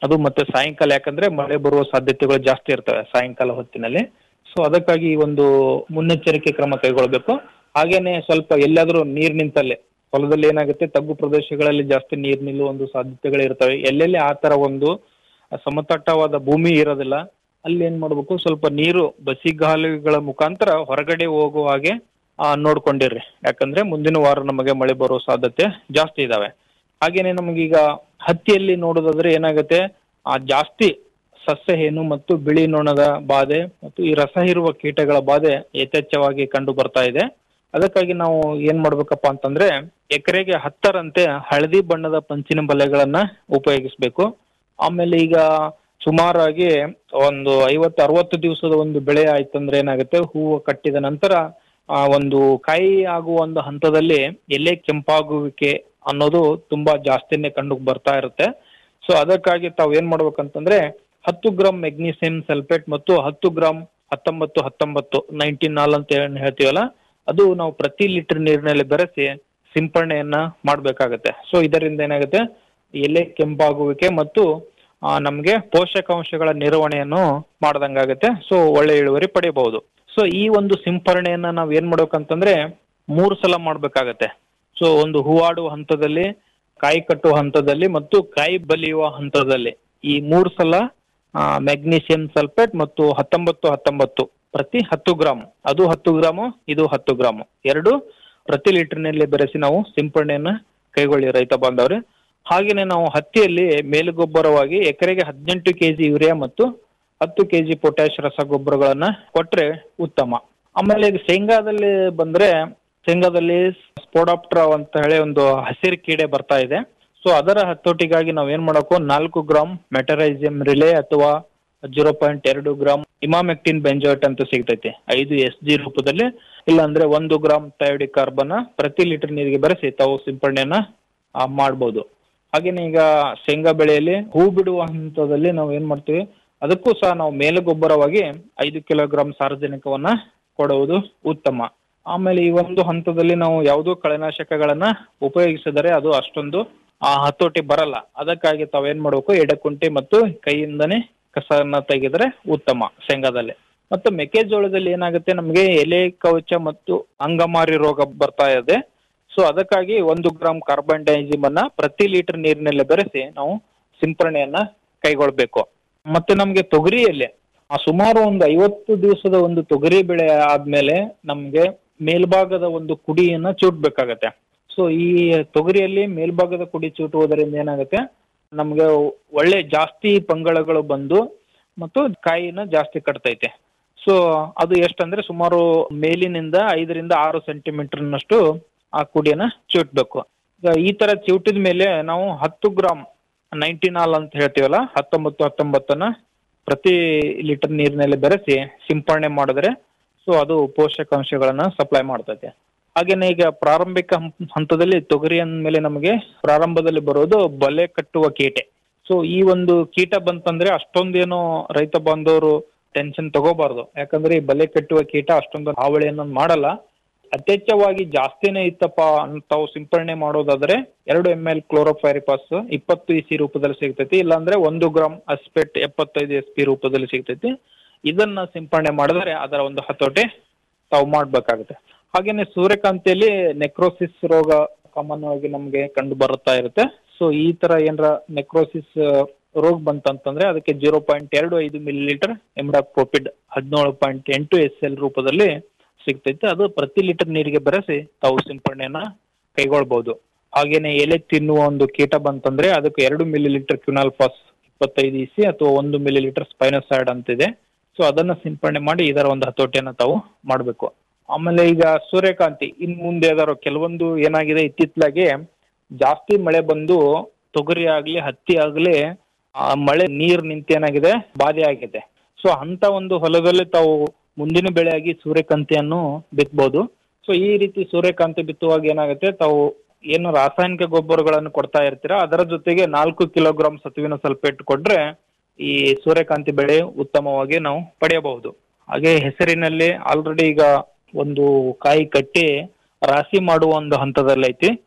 ಅದು ಮತ್ತೆ ಸಾಯಂಕಾಲ ಯಾಕಂದ್ರೆ ಮಳೆ ಬರುವ ಸಾಧ್ಯತೆಗಳು ಜಾಸ್ತಿ ಇರ್ತವೆ ಸಾಯಂಕಾಲ ಹೊತ್ತಿನಲ್ಲಿ ಸೊ ಅದಕ್ಕಾಗಿ ಈ ಒಂದು ಮುನ್ನೆಚ್ಚರಿಕೆ ಕ್ರಮ ಕೈಗೊಳ್ಳಬೇಕು ಹಾಗೇನೆ ಸ್ವಲ್ಪ ಎಲ್ಲಾದ್ರೂ ನೀರ್ ನಿಂತಲ್ಲೇ ಹೊಲದಲ್ಲಿ ಏನಾಗುತ್ತೆ ತಗ್ಗು ಪ್ರದೇಶಗಳಲ್ಲಿ ಜಾಸ್ತಿ ನೀರ್ ನಿಲ್ಲುವ ಒಂದು ಸಾಧ್ಯತೆಗಳು ಇರ್ತವೆ ಎಲ್ಲೆಲ್ಲಿ ಆ ತರ ಒಂದು ಸಮತಟ್ಟವಾದ ಭೂಮಿ ಇರೋದಿಲ್ಲ ಅಲ್ಲಿ ಏನ್ ಮಾಡ್ಬೇಕು ಸ್ವಲ್ಪ ನೀರು ಬಸಿಗಾಲುಗಳ ಮುಖಾಂತರ ಹೊರಗಡೆ ಹೋಗುವ ಹಾಗೆ ಆ, ನೋಡ್ಕೊಂಡಿರ್ರಿ ಯಾಕಂದ್ರೆ ಮುಂದಿನ ವಾರ ನಮಗೆ ಮಳೆ ಬರೋ ಸಾಧ್ಯತೆ ಜಾಸ್ತಿ ಇದಾವೆ ಹಾಗೇನೆ ನಮಗೀಗ ಹತ್ತಿಯಲ್ಲಿ ನೋಡೋದಾದ್ರೆ ಏನಾಗುತ್ತೆ ಆ ಜಾಸ್ತಿ ಸಸ್ಯ ಹೇನು ಮತ್ತು ಬಿಳಿ ನೊಣದ ಬಾಧೆ ಮತ್ತು ಈ ರಸ ಹೀರುವ ಕೀಟಗಳ ಬಾಧೆ ಯಥೇಚ್ಛವಾಗಿ ಕಂಡು ಬರ್ತಾ ಇದೆ ಅದಕ್ಕಾಗಿ ನಾವು ಏನ್ ಮಾಡ್ಬೇಕಪ್ಪ ಅಂತಂದ್ರೆ ಎಕರೆಗೆ ಹತ್ತರಂತೆ ಹಳದಿ ಬಣ್ಣದ ಪಂಚಿನ ಬಲೆಗಳನ್ನ ಉಪಯೋಗಿಸ್ಬೇಕು ಆಮೇಲೆ ಈಗ ಸುಮಾರಾಗಿ ಒಂದು ಐವತ್ತು ಅರವತ್ತು ದಿವಸದ ಒಂದು ಬೆಳೆ ಆಯ್ತಂದ್ರೆ ಏನಾಗುತ್ತೆ ಹೂವು ಕಟ್ಟಿದ ನಂತರ ಆ ಒಂದು ಕಾಯಿ ಆಗುವ ಒಂದು ಹಂತದಲ್ಲಿ ಎಲೆ ಕೆಂಪಾಗುವಿಕೆ ಅನ್ನೋದು ತುಂಬಾ ಜಾಸ್ತಿನೇ ಕಂಡು ಬರ್ತಾ ಇರುತ್ತೆ ಸೊ ಅದಕ್ಕಾಗಿ ತಾವು ಏನ್ ಮಾಡ್ಬೇಕಂತಂದ್ರೆ ಹತ್ತು ಗ್ರಾಮ್ ಮೆಗ್ನೀಸಿಯಂ ಸಲ್ಫೇಟ್ ಮತ್ತು ಹತ್ತು ಗ್ರಾಮ್ ಹತ್ತೊಂಬತ್ತು ಹತ್ತೊಂಬತ್ತು ನೈನ್ಟೀನ್ ನಾಲ್ ಅಂತ ಏನ್ ಹೇಳ್ತೀವಲ್ಲ ಅದು ನಾವು ಪ್ರತಿ ಲೀಟರ್ ನೀರಿನಲ್ಲಿ ಬೆರೆಸಿ ಸಿಂಪರಣೆಯನ್ನ ಮಾಡ್ಬೇಕಾಗತ್ತೆ ಸೊ ಇದರಿಂದ ಏನಾಗುತ್ತೆ ಎಲೆ ಕೆಂಪಾಗುವಿಕೆ ಮತ್ತು ಆ, ನಮ್ಗೆ ಪೋಷಕಾಂಶಗಳ ನಿರ್ವಹಣೆಯನ್ನು ಮಾಡ್ದಂಗಾಗತ್ತೆ ಸೊ ಒಳ್ಳೆ ಇಳುವರಿ ಪಡೆಯಬಹುದು ಸೊ ಈ ಒಂದು ಸಿಂಪರಣೆಯನ್ನ ನಾವ್ ಏನ್ ಮಾಡ್ಬೇಕಂತಂದ್ರೆ ಮೂರು ಸಲ ಮಾಡ್ಬೇಕಾಗತ್ತೆ ಸೊ ಒಂದು ಹೂವಾಡುವ ಹಂತದಲ್ಲಿ ಕಾಯಿ ಕಟ್ಟುವ ಹಂತದಲ್ಲಿ ಮತ್ತು ಕಾಯಿ ಬಲಿಯುವ ಹಂತದಲ್ಲಿ ಈ ಮೂರು ಸಲ ಮೆಗ್ನೀಷಿಯಂ ಸಲ್ಫೇಟ್ ಮತ್ತು ಹತ್ತೊಂಬತ್ತು ಹತ್ತೊಂಬತ್ತು ಪ್ರತಿ ಹತ್ತು ಗ್ರಾಮ್ ಅದು ಹತ್ತು ಗ್ರಾಮು ಇದು ಹತ್ತು ಗ್ರಾಮು ಎರಡು ಪ್ರತಿ ಲೀಟರ್ನಲ್ಲಿ ಬೆರೆಸಿ ನಾವು ಸಿಂಪರಣೆಯನ್ನ ಕೈಗೊಳ್ಳಿ ರೈತ ಬಾಂಧವ್ರೆ ಹಾಗೇನೆ ನಾವು ಹತ್ತಿಯಲ್ಲಿ ಮೇಲುಗೊಬ್ಬರವಾಗಿ ಎಕರೆಗೆ ಹದಿನೆಂಟು ಕೆಜಿ ಯೂರಿಯಾ ಮತ್ತು ಹತ್ತು ಕೆಜಿ ಪೊಟ್ಯಾಶ್ ರಸಗೊಬ್ಬರಗಳನ್ನ ಕೊಟ್ರೆ ಉತ್ತಮ ಆಮೇಲೆ ಈಗ ಶೇಂಗಾದಲ್ಲಿ ಬಂದ್ರೆ ಶೇಂಗಾದಲ್ಲಿ ಸ್ಪೋಡಾಪ್ಟ್ರಾ ಅಂತ ಹೇಳಿ ಒಂದು ಹಸಿರು ಕೀಡೆ ಬರ್ತಾ ಇದೆ ಸೊ ಅದರ ಹತೋಟಿಗಾಗಿ ನಾವ್ ಏನ್ ಮಾಡಬೇಕು ನಾಲ್ಕು ಗ್ರಾಮ್ ಮೆಟರೈಸಿಯಂ ರಿಲೇ ಅಥವಾ ಜೀರೋ ಪಾಯಿಂಟ್ ಎರಡು ಗ್ರಾಮ್ ಇಮಾಮೆಕ್ಟಿನ್ ಬೆಂಜೋಯಟ್ ಅಂತ ಸಿಗ್ತೈತಿ ಐದು ಎಸ್ ಜಿ ರೂಪದಲ್ಲಿ ಇಲ್ಲಾಂದ್ರೆ ಒಂದು ಗ್ರಾಮ್ ಥಯೋಡಿ ಕಾರ್ಬನ್ ಪ್ರತಿ ಲೀಟರ್ ನೀರಿಗೆ ಬೆರೆಸಿ ತಾವು ಸಿಂಪರಣೆಯನ್ನ ಆ, ಮಾಡ್ಬೋದು ಹಾಗೇನೆ ಈಗ ಶೇಂಗಾ ಬೆಳೆಯಲ್ಲಿ ಹೂ ಬಿಡುವ ಹಂತದಲ್ಲಿ ನಾವು ಏನ್ ಮಾಡ್ತೀವಿ ಅದಕ್ಕೂ ಸಹ ನಾವು ಮೇಲುಗೊಬ್ಬರವಾಗಿ ಐದು ಕಿಲೋಗ್ರಾಂ ಸಾರಜನಕವನ್ನ ಕೊಡುವುದು ಉತ್ತಮ ಆಮೇಲೆ ಈ ಒಂದು ಹಂತದಲ್ಲಿ ನಾವು ಯಾವುದೋ ಕಳೆನಾಶಕಗಳನ್ನ ಉಪಯೋಗಿಸಿದರೆ ಅದು ಅಷ್ಟೊಂದು ಆ ಹತೋಟಿ ಬರಲ್ಲ ಅದಕ್ಕಾಗಿ ತಾವೇನ್ ಮಾಡ್ಬೇಕು ಎಡಕುಂಟೆ ಮತ್ತು ಕೈಯಿಂದನೇ ಕಸವನ್ನ ತೆಗೆದ್ರೆ ಉತ್ತಮ ಶೇಂಗಾದಲ್ಲಿ ಮತ್ತು ಮೆಕ್ಕೆಜೋಳದಲ್ಲಿ ಏನಾಗುತ್ತೆ ನಮಗೆ ಎಲೆ ಕವಚ ಮತ್ತು ಅಂಗಮಾರಿ ರೋಗ ಬರ್ತಾ ಇದೆ ಸೊ ಅದಕ್ಕಾಗಿ ಒಂದು ಗ್ರಾಮ್ ಕಾರ್ಬನ್ ಡೈಜಿಮ್ ಅನ್ನ ಪ್ರತಿ ಲೀಟರ್ ನೀರಿನಲ್ಲಿ ಬೆರೆಸಿ ನಾವು ಸಿಂಪರಣೆಯನ್ನ ಕೈಗೊಳ್ಬೇಕು ಮತ್ತೆ ನಮ್ಗೆ ತೊಗರಿಯಲ್ಲಿ ಆ ಸುಮಾರು ಒಂದು ಐವತ್ತು ದಿವಸದ ಒಂದು ತೊಗರಿ ಬೆಳೆ ಆದ್ಮೇಲೆ ನಮ್ಗೆ ಮೇಲ್ಭಾಗದ ಒಂದು ಕುಡಿಯನ್ನ ಚೂಟ್ಬೇಕಾಗತ್ತೆ ಸೊ ಈ ತೊಗರಿಯಲ್ಲಿ ಮೇಲ್ಭಾಗದ ಕುಡಿ ಚೂಟುವುದರಿಂದ ಏನಾಗುತ್ತೆ ನಮ್ಗೆ ಒಳ್ಳೆ ಜಾಸ್ತಿ ಪಂಗಳಗಳು ಬಂದು ಮತ್ತು ಕಾಯಿನ ಜಾಸ್ತಿ ಕಟ್ತೈತೆ ಸೊ ಅದು ಎಷ್ಟಂದ್ರೆ ಸುಮಾರು ಮೇಲಿನಿಂದ ಐದರಿಂದ ಆರು ಸೆಂಟಿಮೀಟರ್ನಷ್ಟು ಆ ಕುಡಿಯನ್ನ ಚಿವುಟ್ಬೇಕು ಈಗ ಈ ತರ ಚಿವುಟಿದ ಮೇಲೆ ನಾವು ಹತ್ತು ಗ್ರಾಮ್ ನೈಂಟಿನಾಲ್ ಅಂತ ಹೇಳ್ತೀವಲ್ಲ ಹತ್ತೊಂಬತ್ತು ಹತ್ತೊಂಬತ್ತನ್ನ ಪ್ರತಿ ಲೀಟರ್ ನೀರಿನಲ್ಲಿ ಬೆರೆಸಿ ಸಿಂಪರಣೆ ಮಾಡಿದ್ರೆ ಸೊ ಅದು ಪೋಷಕಾಂಶಗಳನ್ನ ಸಪ್ಲೈ ಮಾಡ್ತೈತೆ ಹಾಗೇನೆ ಈಗ ಪ್ರಾರಂಭಿಕ ಹಂ- ಹಂತದಲ್ಲಿ ತೊಗರಿ ಅಂದ್ಮೇಲೆ ನಮಗೆ ಪ್ರಾರಂಭದಲ್ಲಿ ಬರೋದು ಬಲೆ ಕಟ್ಟುವ ಕೀಟೆ ಸೊ ಈ ಒಂದು ಕೀಟ ಬಂತಂದ್ರೆ ಅಷ್ಟೊಂದೇನು ರೈತ ಬಾಂಧವರು ಟೆನ್ಷನ್ ತಗೋಬಾರ್ದು ಯಾಕಂದ್ರೆ ಈ ಬಲೆ ಕಟ್ಟುವ ಕೀಟ ಅಷ್ಟೊಂದು ಹಾವಳಿಯನ್ನು ಮಾಡಲ್ಲ ಅತ್ಯಚ್ಛವಾಗಿ ಜಾಸ್ತಿನೇ ಇತ್ತಪ್ಪ ಅಂತ ತಾವು ಸಿಂಪರಣೆ ಮಾಡೋದಾದ್ರೆ ಎರಡು ಎಂ ಎಲ್ ಕ್ಲೋರೋಫೈರಿಪಾಸ್ ಇಪ್ಪತ್ತು ಇ ಸಿ ರೂಪದಲ್ಲಿ ಸಿಗ್ತೈತಿ ಇಲ್ಲಾಂದ್ರೆ ಒಂದು ಗ್ರಾಮ್ ಅಸ್ಪೆಟ್ ಎಪ್ಪತ್ತೈದು ಎಸ್ ಪಿ ರೂಪದಲ್ಲಿ ಸಿಗ್ತೈತಿ ಇದನ್ನ ಸಿಂಪರಣೆ ಮಾಡಿದ್ರೆ ಅದರ ಒಂದು ಹತೋಟಿ ತಾವು ಮಾಡ್ಬೇಕಾಗುತ್ತೆ ಹಾಗೇನೆ ಸೂರ್ಯಕಾಂತಿಯಲ್ಲಿ ನೆಕ್ರೋಸಿಸ್ ರೋಗ ಸಾಮಾನ್ಯವಾಗಿ ನಮ್ಗೆ ಕಂಡು ಬರುತ್ತಾ ಇರುತ್ತೆ ಸೊ ಈ ತರ ಏನಾರ ನೆಕ್ರೋಸಿಸ್ ರೋಗ ಬಂತಂತಂದ್ರೆ ಅದಕ್ಕೆ ಜೀರೋ ಪಾಯಿಂಟ್ ಎರಡು ಐದು ಮಿಲಿ ಲೀಟರ್ ಎಮ್ಡಾಕ್ರೋಪಿಡ್ ಹದಿನೇಳು ಪಾಯಿಂಟ್ ಎಂಟು ಎಸ್ ಎಲ್ ರೂಪದಲ್ಲಿ ಸಿಗ್ತೈತೆ ಅದು ಪ್ರತಿ ಲೀಟರ್ ನೀರಿಗೆ ಬೆರೆಸಿ ತಾವು ಸಿಂಪರಣೆಯನ್ನ ಕೈಗೊಳ್ಬಹುದು ಹಾಗೇನೆ ಎಲೆ ತಿನ್ನುವ ಒಂದು ಕೀಟ ಬಂತಂದ್ರೆ ಅದಕ್ಕೆ ಎರಡು ಮಿಲಿ ಲೀಟರ್ ಕ್ಯುನಾಲ್ಫಾಸ್ ಇಪ್ಪತ್ತೈದು ಇಸಿ ಅಥವಾ ಒಂದು ಮಿಲಿ ಲೀಟರ್ ಸ್ಪೈನೋಸೈಡ್ ಅಂತಿದೆ ಸೊ ಅದನ್ನ ಸಿಂಪರಣೆ ಮಾಡಿ ಇದರ ಒಂದು ಹತೋಟಿಯನ್ನ ತಾವು ಮಾಡಬೇಕು ಆಮೇಲೆ ಈಗ ಸೂರ್ಯಕಾಂತಿ ಇನ್ ಮುಂದೆ ಯಾವ್ದಾದ್ರು ಕೆಲವೊಂದು ಏನಾಗಿದೆ ಇತ್ತಿತ್ತಲಾಗೆ ಜಾಸ್ತಿ ಮಳೆ ಬಂದು ತೊಗರಿ ಆಗ್ಲಿ ಹತ್ತಿ ಆಗ್ಲಿ ಆ ಮಳೆ ನೀರ್ ನಿಂತೇನಾಗಿದೆ ಬಾಧೆ ಆಗಿದೆ ಸೊ ಅಂತ ಒಂದು ಹೊಲದಲ್ಲಿ ತಾವು ಮುಂದಿನ ಬೆಳೆಯಾಗಿ ಸೂರ್ಯಕಾಂತಿಯನ್ನು ಬಿತ್ತಬಹುದು ಸೊ ಈ ರೀತಿ ಸೂರ್ಯಕಾಂತಿ ಬಿತ್ತುವಾಗ ಏನಾಗುತ್ತೆ ತಾವು ಏನು ರಾಸಾಯನಿಕ ಗೊಬ್ಬರಗಳನ್ನು ಕೊಡ್ತಾ ಇರ್ತೀರಾ ಅದರ ಜೊತೆಗೆ ನಾಲ್ಕು ಕಿಲೋಗ್ರಾಂ ಸತುವಿನ ಸಲ್ಫೇಟ್ ಕೊಟ್ರೆ ಈ ಸೂರ್ಯಕಾಂತಿ ಬೆಳೆ ಉತ್ತಮವಾಗಿ ನಾವು ಪಡೆಯಬಹುದು ಹಾಗೆ ಹೆಸರಿನಲ್ಲಿ ಆಲ್ರೆಡಿ ಈಗ ಒಂದು ಕಾಯಿ ಕಟ್ಟಿ ರಾಶಿ ಮಾಡುವ ಒಂದು ಹಂತದಲ್ಲೈತಿ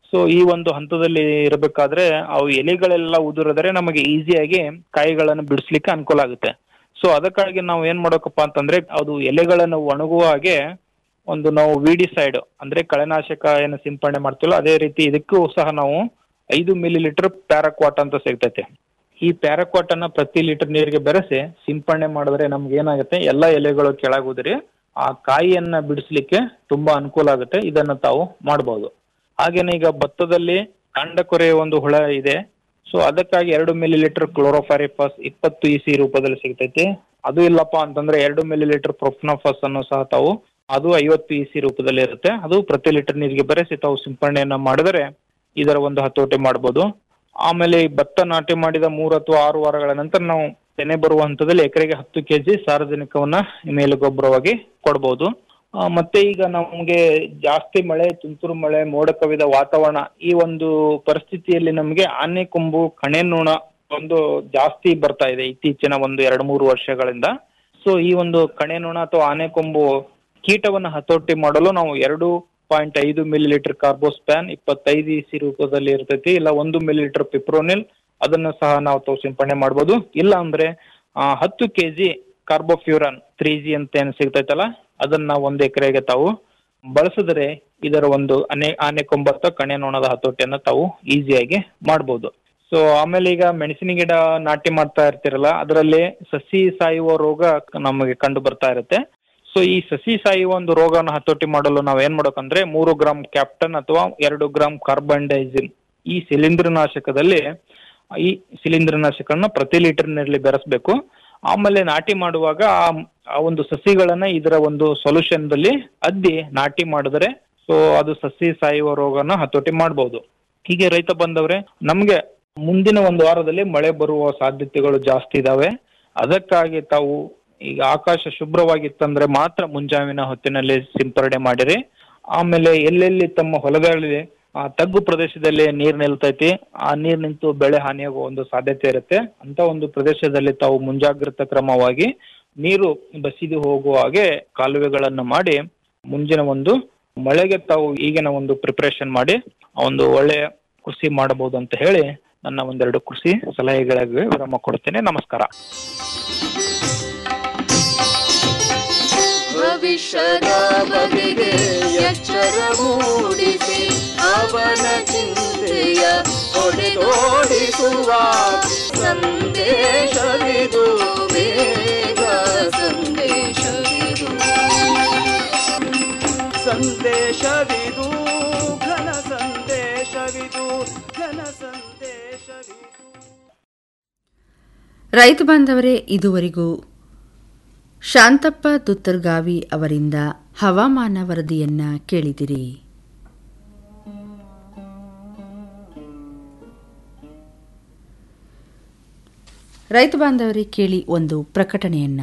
ಸೊ ಈ ಒಂದು ಹಂತದಲ್ಲಿ ಇರಬೇಕಾದ್ರೆ ಅವು ಎಲೆಗಳೆಲ್ಲ ಉದುರಿದ್ರೆ ನಮಗೆ ಈಸಿಯಾಗಿ ಕಾಯಿಗಳನ್ನು ಬಿಡಿಸ್ಲಿಕ್ಕೆ ಅನುಕೂಲ ಆಗುತ್ತೆ ಸೊ ಅದಕ್ಕಾಗಿ ನಾವು ಏನ್ ಮಾಡೋಕಪ್ಪ ಅಂತಂದ್ರೆ ಅದು ಎಲೆಗಳನ್ನು ಒಣಗುವ ಹಾಗೆ ಒಂದು ನಾವು ವಿಡಿಸೈಡ್ ಅಂದ್ರೆ ಕಳೆನಾಶಕ ಏನು ಸಿಂಪಡಣೆ ಮಾಡ್ತೀವಲ್ಲ ಅದೇ ರೀತಿ ಇದಕ್ಕೂ ಸಹ ನಾವು ಐದು ಮಿಲಿ ಲೀಟರ್ ಪ್ಯಾರಾಕ್ವಾಟ್ ಅಂತ ಸಿಗ್ತೈತೆ ಈ ಪ್ಯಾರಾಕ್ವಾಟ್ ಅನ್ನ ಪ್ರತಿ ಲೀಟರ್ ನೀರಿಗೆ ಬೆರೆಸಿ ಸಿಂಪಡಣೆ ಮಾಡಿದ್ರೆ ನಮ್ಗೆ ಏನಾಗುತ್ತೆ ಎಲ್ಲ ಎಲೆಗಳು ಕೆಳಗುದ್ರಿ ಆ ಕಾಯಿಯನ್ನ ಬಿಡಿಸ್ಲಿಕ್ಕೆ ತುಂಬಾ ಅನುಕೂಲ ಆಗುತ್ತೆ ಇದನ್ನ ತಾವು ಮಾಡಬಹುದು ಹಾಗೇನೆ ಈಗ ಭತ್ತದಲ್ಲಿ ಕಾಂಡ ಕೊರೆಯುವ ಒಂದು ಹುಳ ಇದೆ ಸೊ ಅದಕ್ಕಾಗಿ ಎರಡು ಮಿಲಿ ಲೀಟರ್ ಕ್ಲೋರೋಫಾರಿಫಾಸ್ ಇಪ್ಪತ್ತು ಇ ಸಿ ರೂಪದಲ್ಲಿ ಸಿಗ್ತೈತಿ ಅದು ಇಲ್ಲಪ್ಪ ಅಂತಂದ್ರೆ ಎರಡು ಮಿಲಿ ಲೀಟರ್ ಪ್ರೊಫ್ನೋಫಾಸ್ ಅನ್ನು ಸಹ ತಾವು ಅದು ಐವತ್ತು ಇ ಸಿ ರೂಪದಲ್ಲಿ ಇರುತ್ತೆ ಅದು ಪ್ರತಿ ಲೀಟರ್ ನೀರಿಗೆ ಬೆರೆಸಿ ತಾವು ಸಿಂಪಡಣೆಯನ್ನ ಮಾಡಿದರೆ ಇದರ ಒಂದು ಹತೋಟಿ ಮಾಡ್ಬೋದು ಆಮೇಲೆ ಈ ಭತ್ತ ನಾಟಿ ಮಾಡಿದ ಮೂರು ಅಥವಾ ಆರು ವಾರಗಳ ನಂತರ ನಾವು ತೆನೆ ಬರುವ ಹಂತದಲ್ಲಿ ಎಕರೆಗೆ ಹತ್ತು ಕೆಜಿ ಸಾರಜನಕವನ್ನ ಮೇಲು ಗೊಬ್ಬರವಾಗಿ ಕೊಡ್ಬೋದು ಆ, ಮತ್ತೆ ಈಗ ನಮ್ಗೆ ಜಾಸ್ತಿ ಮಳೆ ತುಂತುರು ಮಳೆ ಮೋಡ ಕವಿದ ವಾತಾವರಣ ಈ ಒಂದು ಪರಿಸ್ಥಿತಿಯಲ್ಲಿ ನಮ್ಗೆ ಆನೆ ಕೊಂಬು ಕಣೆ ನೊಣ ಒಂದು ಜಾಸ್ತಿ ಬರ್ತಾ ಇದೆ ಇತ್ತೀಚಿನ ಒಂದು ಎರಡು ಮೂರು ವರ್ಷಗಳಿಂದ ಸೊ ಈ ಒಂದು ಕಣೆ ನೊಣ ಅಥವಾ ಆನೆ ಕೊಂಬು ಕೀಟವನ್ನ ಹತೋಟಿ ಮಾಡಲು ನಾವು ಎರಡು ಪಾಯಿಂಟ್ ಐದು ಮಿಲಿ ಲೀಟರ್ ಕಾರ್ಬೋಸ್ಪ್ಯಾನ್ ಇಪ್ಪತ್ತೈದು ಇ ಸಿ ರೂಪದಲ್ಲಿ ಇರ್ತೈತಿ ಇಲ್ಲ ಒಂದು ಮಿಲಿ ಲೀಟರ್ ಪಿಪ್ರೋನಿಲ್ ಅದನ್ನು ಸಹ ನಾವು ತಾವು ಸಿಂಪಡಣೆ ಮಾಡ್ಬೋದು ಇಲ್ಲ ಅಂದ್ರೆ ಆ, ಹತ್ತು ಕೆಜಿ ಕಾರ್ಬೋಫ್ಯೂರನ್ ತ್ರೀ ಜಿ ಅಂತ ಏನು ಸಿಗ್ತೈತಲ್ಲ ಅದನ್ನ ಒಂದು ಎಕರೆಗೆ ತಾವು ಬಳಸಿದ್ರೆ ಇದರ ಒಂದು ಅನೆ ಆನೆ ಕೊಂಬತ್ತ ಕಣೆ ನೊಣದ ಹತೋಟಿಯನ್ನ ತಾವು ಈಸಿಯಾಗಿ ಮಾಡ್ಬೋದು ಸೊ ಆಮೇಲೆ ಈಗ ಮೆಣಸಿನ ಗಿಡ ನಾಟಿ ಮಾಡ್ತಾ ಇರ್ತಿರಲ್ಲ ಅದರಲ್ಲಿ ಸಸಿ ಸಾಯುವ ರೋಗ ನಮಗೆ ಕಂಡು ಬರ್ತಾ ಇರುತ್ತೆ ಸೊ ಈ ಸಸಿ ಸಾಯುವ ಒಂದು ರೋಗವನ್ನು ಹತೋಟಿ ಮಾಡಲು ನಾವು ಏನ್ ಮಾಡ್ಬೇಕಂದ್ರೆ ಮೂರು ಗ್ರಾಮ್ ಕ್ಯಾಪ್ಟನ್ ಅಥವಾ ಎರಡು ಗ್ರಾಮ್ ಕಾರ್ಬನ್ಡೈಸಿನ್ ಈ ಶಿಲೀಂಧ್ರನಾಶಕದಲ್ಲಿ ಈ ಶಿಲೀಂಧ್ರನಾಶಕನ್ನ ಪ್ರತಿ ಲೀಟರ್ ನೀರಲ್ಲಿ ಬೆರೆಸ್ಬೇಕು ಆಮೇಲೆ ನಾಟಿ ಮಾಡುವಾಗ ಆ- ಆ ಒಂದು ಸಸಿಗಳನ್ನ ಇದರ ಒಂದು ಸೊಲ್ಯೂಷನ್ ದಲ್ಲಿ ಅದ್ದಿ ನಾಟಿ ಮಾಡಿದ್ರೆ ಸೊ ಅದು ಸಸಿ ಸಾಯುವ ರೋಗನ ಹತೋಟಿ ಮಾಡಬಹುದು ಹೀಗೆ ರೈತ ಬಂದವ್ರೆ ನಮ್ಗೆ ಮುಂದಿನ ಒಂದು ವಾರದಲ್ಲಿ ಮಳೆ ಬರುವ ಸಾಧ್ಯತೆಗಳು ಜಾಸ್ತಿ ಇದಾವೆ ಅದಕ್ಕಾಗಿ ತಾವು ಈಗ ಆಕಾಶ ಶುಭ್ರವಾಗಿತ್ತಂದ್ರೆ ಮಾತ್ರ ಮುಂಜಾವಿನ ಹೊತ್ತಿನಲ್ಲಿ ಸಿಂಪರಣೆ ಮಾಡಿರಿ ಆಮೇಲೆ ಎಲ್ಲೆಲ್ಲಿ ತಮ್ಮ ಹೊಲಗಳಲ್ಲಿ ಆ ತಗ್ಗು ಪ್ರದೇಶದಲ್ಲಿ ನೀರ್ ನಿಲ್ತೈತಿ ಆ ನೀರ್ ನಿಂತು ಬೆಳೆ ಹಾನಿಯಾಗುವ ಒಂದು ಸಾಧ್ಯತೆ ಇರುತ್ತೆ ಅಂತ ಒಂದು ಪ್ರದೇಶದಲ್ಲಿ ತಾವು ಮುಂಜಾಗ್ರತಾ ಕ್ರಮವಾಗಿ ನೀರು ಬಸಿದು ಹೋಗುವ ಹಾಗೆ ಕಾಲುವೆಗಳನ್ನು ಮಾಡಿ ಮುಂಜಿನ ಒಂದು ಮಳೆಗೆ ತಾವು ಈಗಿನ ಒಂದು ಪ್ರಿಪರೇಷನ್ ಮಾಡಿ ಆ ಒಂದು ಒಳ್ಳೆಯ ಕೃಷಿ ಮಾಡಬಹುದು ಅಂತ ಹೇಳಿ ನನ್ನ ಒಂದೆರಡು ಕೃಷಿ ಸಲಹೆಗಳಿಗೆ ವಿರಾಮ ಕೊಡ್ತೇನೆ ನಮಸ್ಕಾರ ಭವಿಷ್ಯದ ಬಗೆಗೆ ಎಚ್ಚರ ಮೂಡಿಸಿ ಅವನ ಚಿಂತೆಯ ಹೊಡೆದೋಡಿಸುವ ಸಂದೇಶವಿದು ಬೇಗ ಸಂದೇಶವಿದು ಸಂದೇಶವಿದು ಘನ ಸಂದೇಶವಿದು ಘನ ಸಂದೇಶವಿದು ರೈತ ಬಾಂಧವರೇ ಇದುವರೆಗೂ ಶಾಂತಪ್ಪ ದುತ್ತರ್ಗಾವಿ ಅವರಿಂದ ಹವಾಮಾನ ವರದಿಯನ್ನ ಕೇಳಿದಿರಿ ರೈತ ಬಾಂಧವರೇ ಕೇಳಿ ಒಂದು ಪ್ರಕಟಣೆಯನ್ನ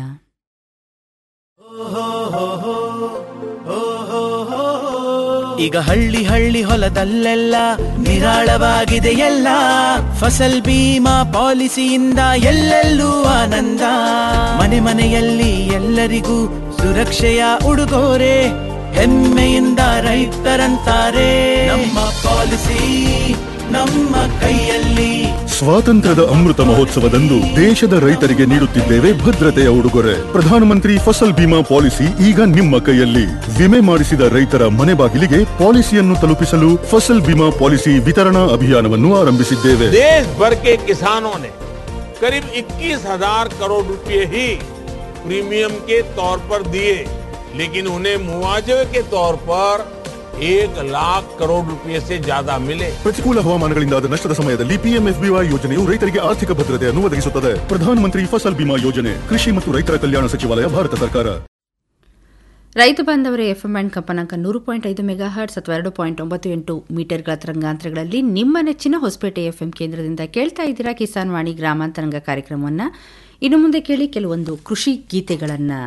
ಈಗ ಹಳ್ಳಿ ಹಳ್ಳಿ ಹೊಲದಲ್ಲೆಲ್ಲ ನಿರಾಳವಾಗಿದೆ ಎಲ್ಲ ಫಸಲ್ ಬೀಮಾ ಪಾಲಿಸಿಯಿಂದ ಎಲ್ಲೆಲ್ಲೂ ಆನಂದ ಮನೆ ಮನೆಯಲ್ಲಿ ಎಲ್ಲರಿಗೂ ಸುರಕ್ಷೆಯ ಉಡುಗೊರೆ ಹೆಮ್ಮೆಯಿಂದ ರೈತರಂತಾರೆ ನಮ್ಮ ಪಾಲಿಸಿ ನಮ್ಮ ಕೈಯಲ್ಲಿ ಸ್ವಾತಂತ್ರ್ಯದ ಅಮೃತ ಮಹೋತ್ಸವದಂದು ದೇಶದ ರೈತರಿಗೆ ನೀಡುತ್ತಿದ್ದೇವೆ ಭದ್ರತೆಯ ಉಡುಗೊರೆ ಪ್ರಧಾನಮಂತ್ರಿ ಫಸಲ್ ಬಿಮಾ ಪಾಲಿಸಿ ಈಗ ನಿಮ್ಮ ಕೈಯಲ್ಲಿ ವಿಮೆ ಮಾಡಿಸಿದ ರೈತರ ಮನೆ ಬಾಗಿಲಿಗೆ ಪಾಲಿಸಿಯನ್ನು ತಲುಪಿಸಲು ಫಸಲ್ ಬಿಮಾ ಪಾಲಿಸಿ ವಿತರಣಾ ಅಭಿಯಾನವನ್ನು ಆರಂಭಿಸಿದ್ದೇವೆ देश भर के किसानों ने करीब 21,000 करोड़ रुपए ही प्रीमियम के तौर पर दिए लेकिन उन्हें मुआवजे के तौर पर एक लाख करोड़ रुपए से ज्यादा मिले ಪ್ರತಿಕೂಲ ಹವಾಮಾನಗಳಿಂದಾದ ನಷ್ಟದ ಸಮಯದಲ್ಲಿ ಪಿಎಂಎಫ್ಬಿವೈ ಯೋಜನೆಯು ರೈತರಿಗೆ ಆರ್ಥಿಕ ಭದ್ರತೆಯನ್ನು ಒದಗಿಸುತ್ತದೆ ಪ್ರಧಾನಮಂತ್ರಿ ಫಸಲ್ ಬಿಮಾ ಯೋಜನೆ ಕೃಷಿ ಮತ್ತು ರೈತರ ಕಲ್ಯಾಣ ಸಚಿವಾಲಯ ಭಾರತ ಸರ್ಕಾರ ರೈತ ಬಾಂಧವರೇ ಎಫ್ಎಂ ಅಂಡ್ ಕಂಪನಾಂಕ ನೂರು ಪಾಯಿಂಟ್ ಐದು ಮೆಗಾ ಹರ್ಟ್ಸ್ ಅಥವಾ ಎರಡು ಪಾಯಿಂಟ್ ಒಂಬತ್ತು ಎಂಟು ಮೀಟರ್ಗಳ ತರಂಗಾಂತರಗಳಲ್ಲಿ ನಿಮ್ಮ ನೆಚ್ಚಿನ ಹೊಸಪೇಟೆ ಎಫ್ಎಂ ಕೇಂದ್ರದಿಂದ ಕೇಳ್ತಾ ಇದ್ದೀರಾ ಕಿಸಾನ್ ವಾಣಿ ಗ್ರಾಮಾಂತರಂಗ ಕಾರ್ಯಕ್ರಮವನ್ನು ಇನ್ನು ಮುಂದೆ ಕೇಳಿ ಕೆಲವೊಂದು ಕೃಷಿ ಗೀತೆಗಳನ್ನು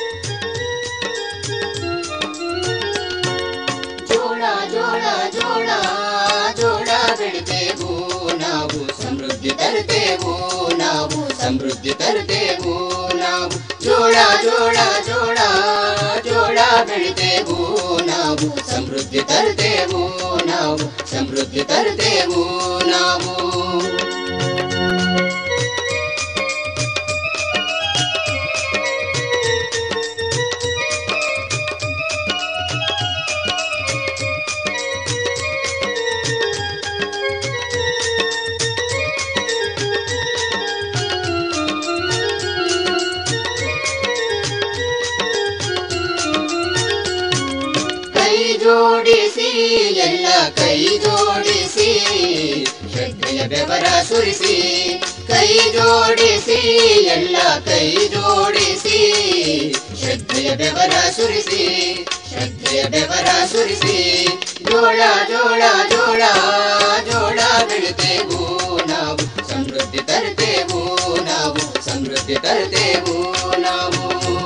ಜೋಳ ಜೋಳ ಜೋಳ ತರ್ತೇವು ನಾವು ಸಮೃದ್ಧಿ ತರ್ತೇವು ನಾವು ಜೋಳ ಜೋಳ ಜೋಳ ಜೋಳ ಬೆಳಿತೇವು ನಾವು ಸಮೃದ್ಧಿ ತರ್ತೇವು ನಾವು ಸಮೃದ್ಧಿ ತರ್ತೇವು ನಾವು ಕೈ ಜೋಡಿಸಿ ಎಲ್ಲ ಕೈ ಜೋಡಿಸಿ ಶ್ರದ್ಧೆಯ ಬೆವರ ಸುರಿಸಿ ಕೈ ಜೋಡಿಸಿ ಎಲ್ಲ ಕೈ ಜೋಡಿಸಿ ಶ್ರದ್ಧೆಯ ಬೆವರ ಸುರಿಸಿ ಶ್ರದ್ಧೆಯ ಬೆವರ ಸುರಿಸಿ ಜೋಳ ಜೋಳ ಜೋಳ ಜೋಳ ಬೆಳಿತೇವು ನಾವು ಸಮೃದ್ಧಿ ತರ್ತೇವು ನಾವು ಸಮೃದ್ಧಿ ತರ್ತೇವು ನಾವು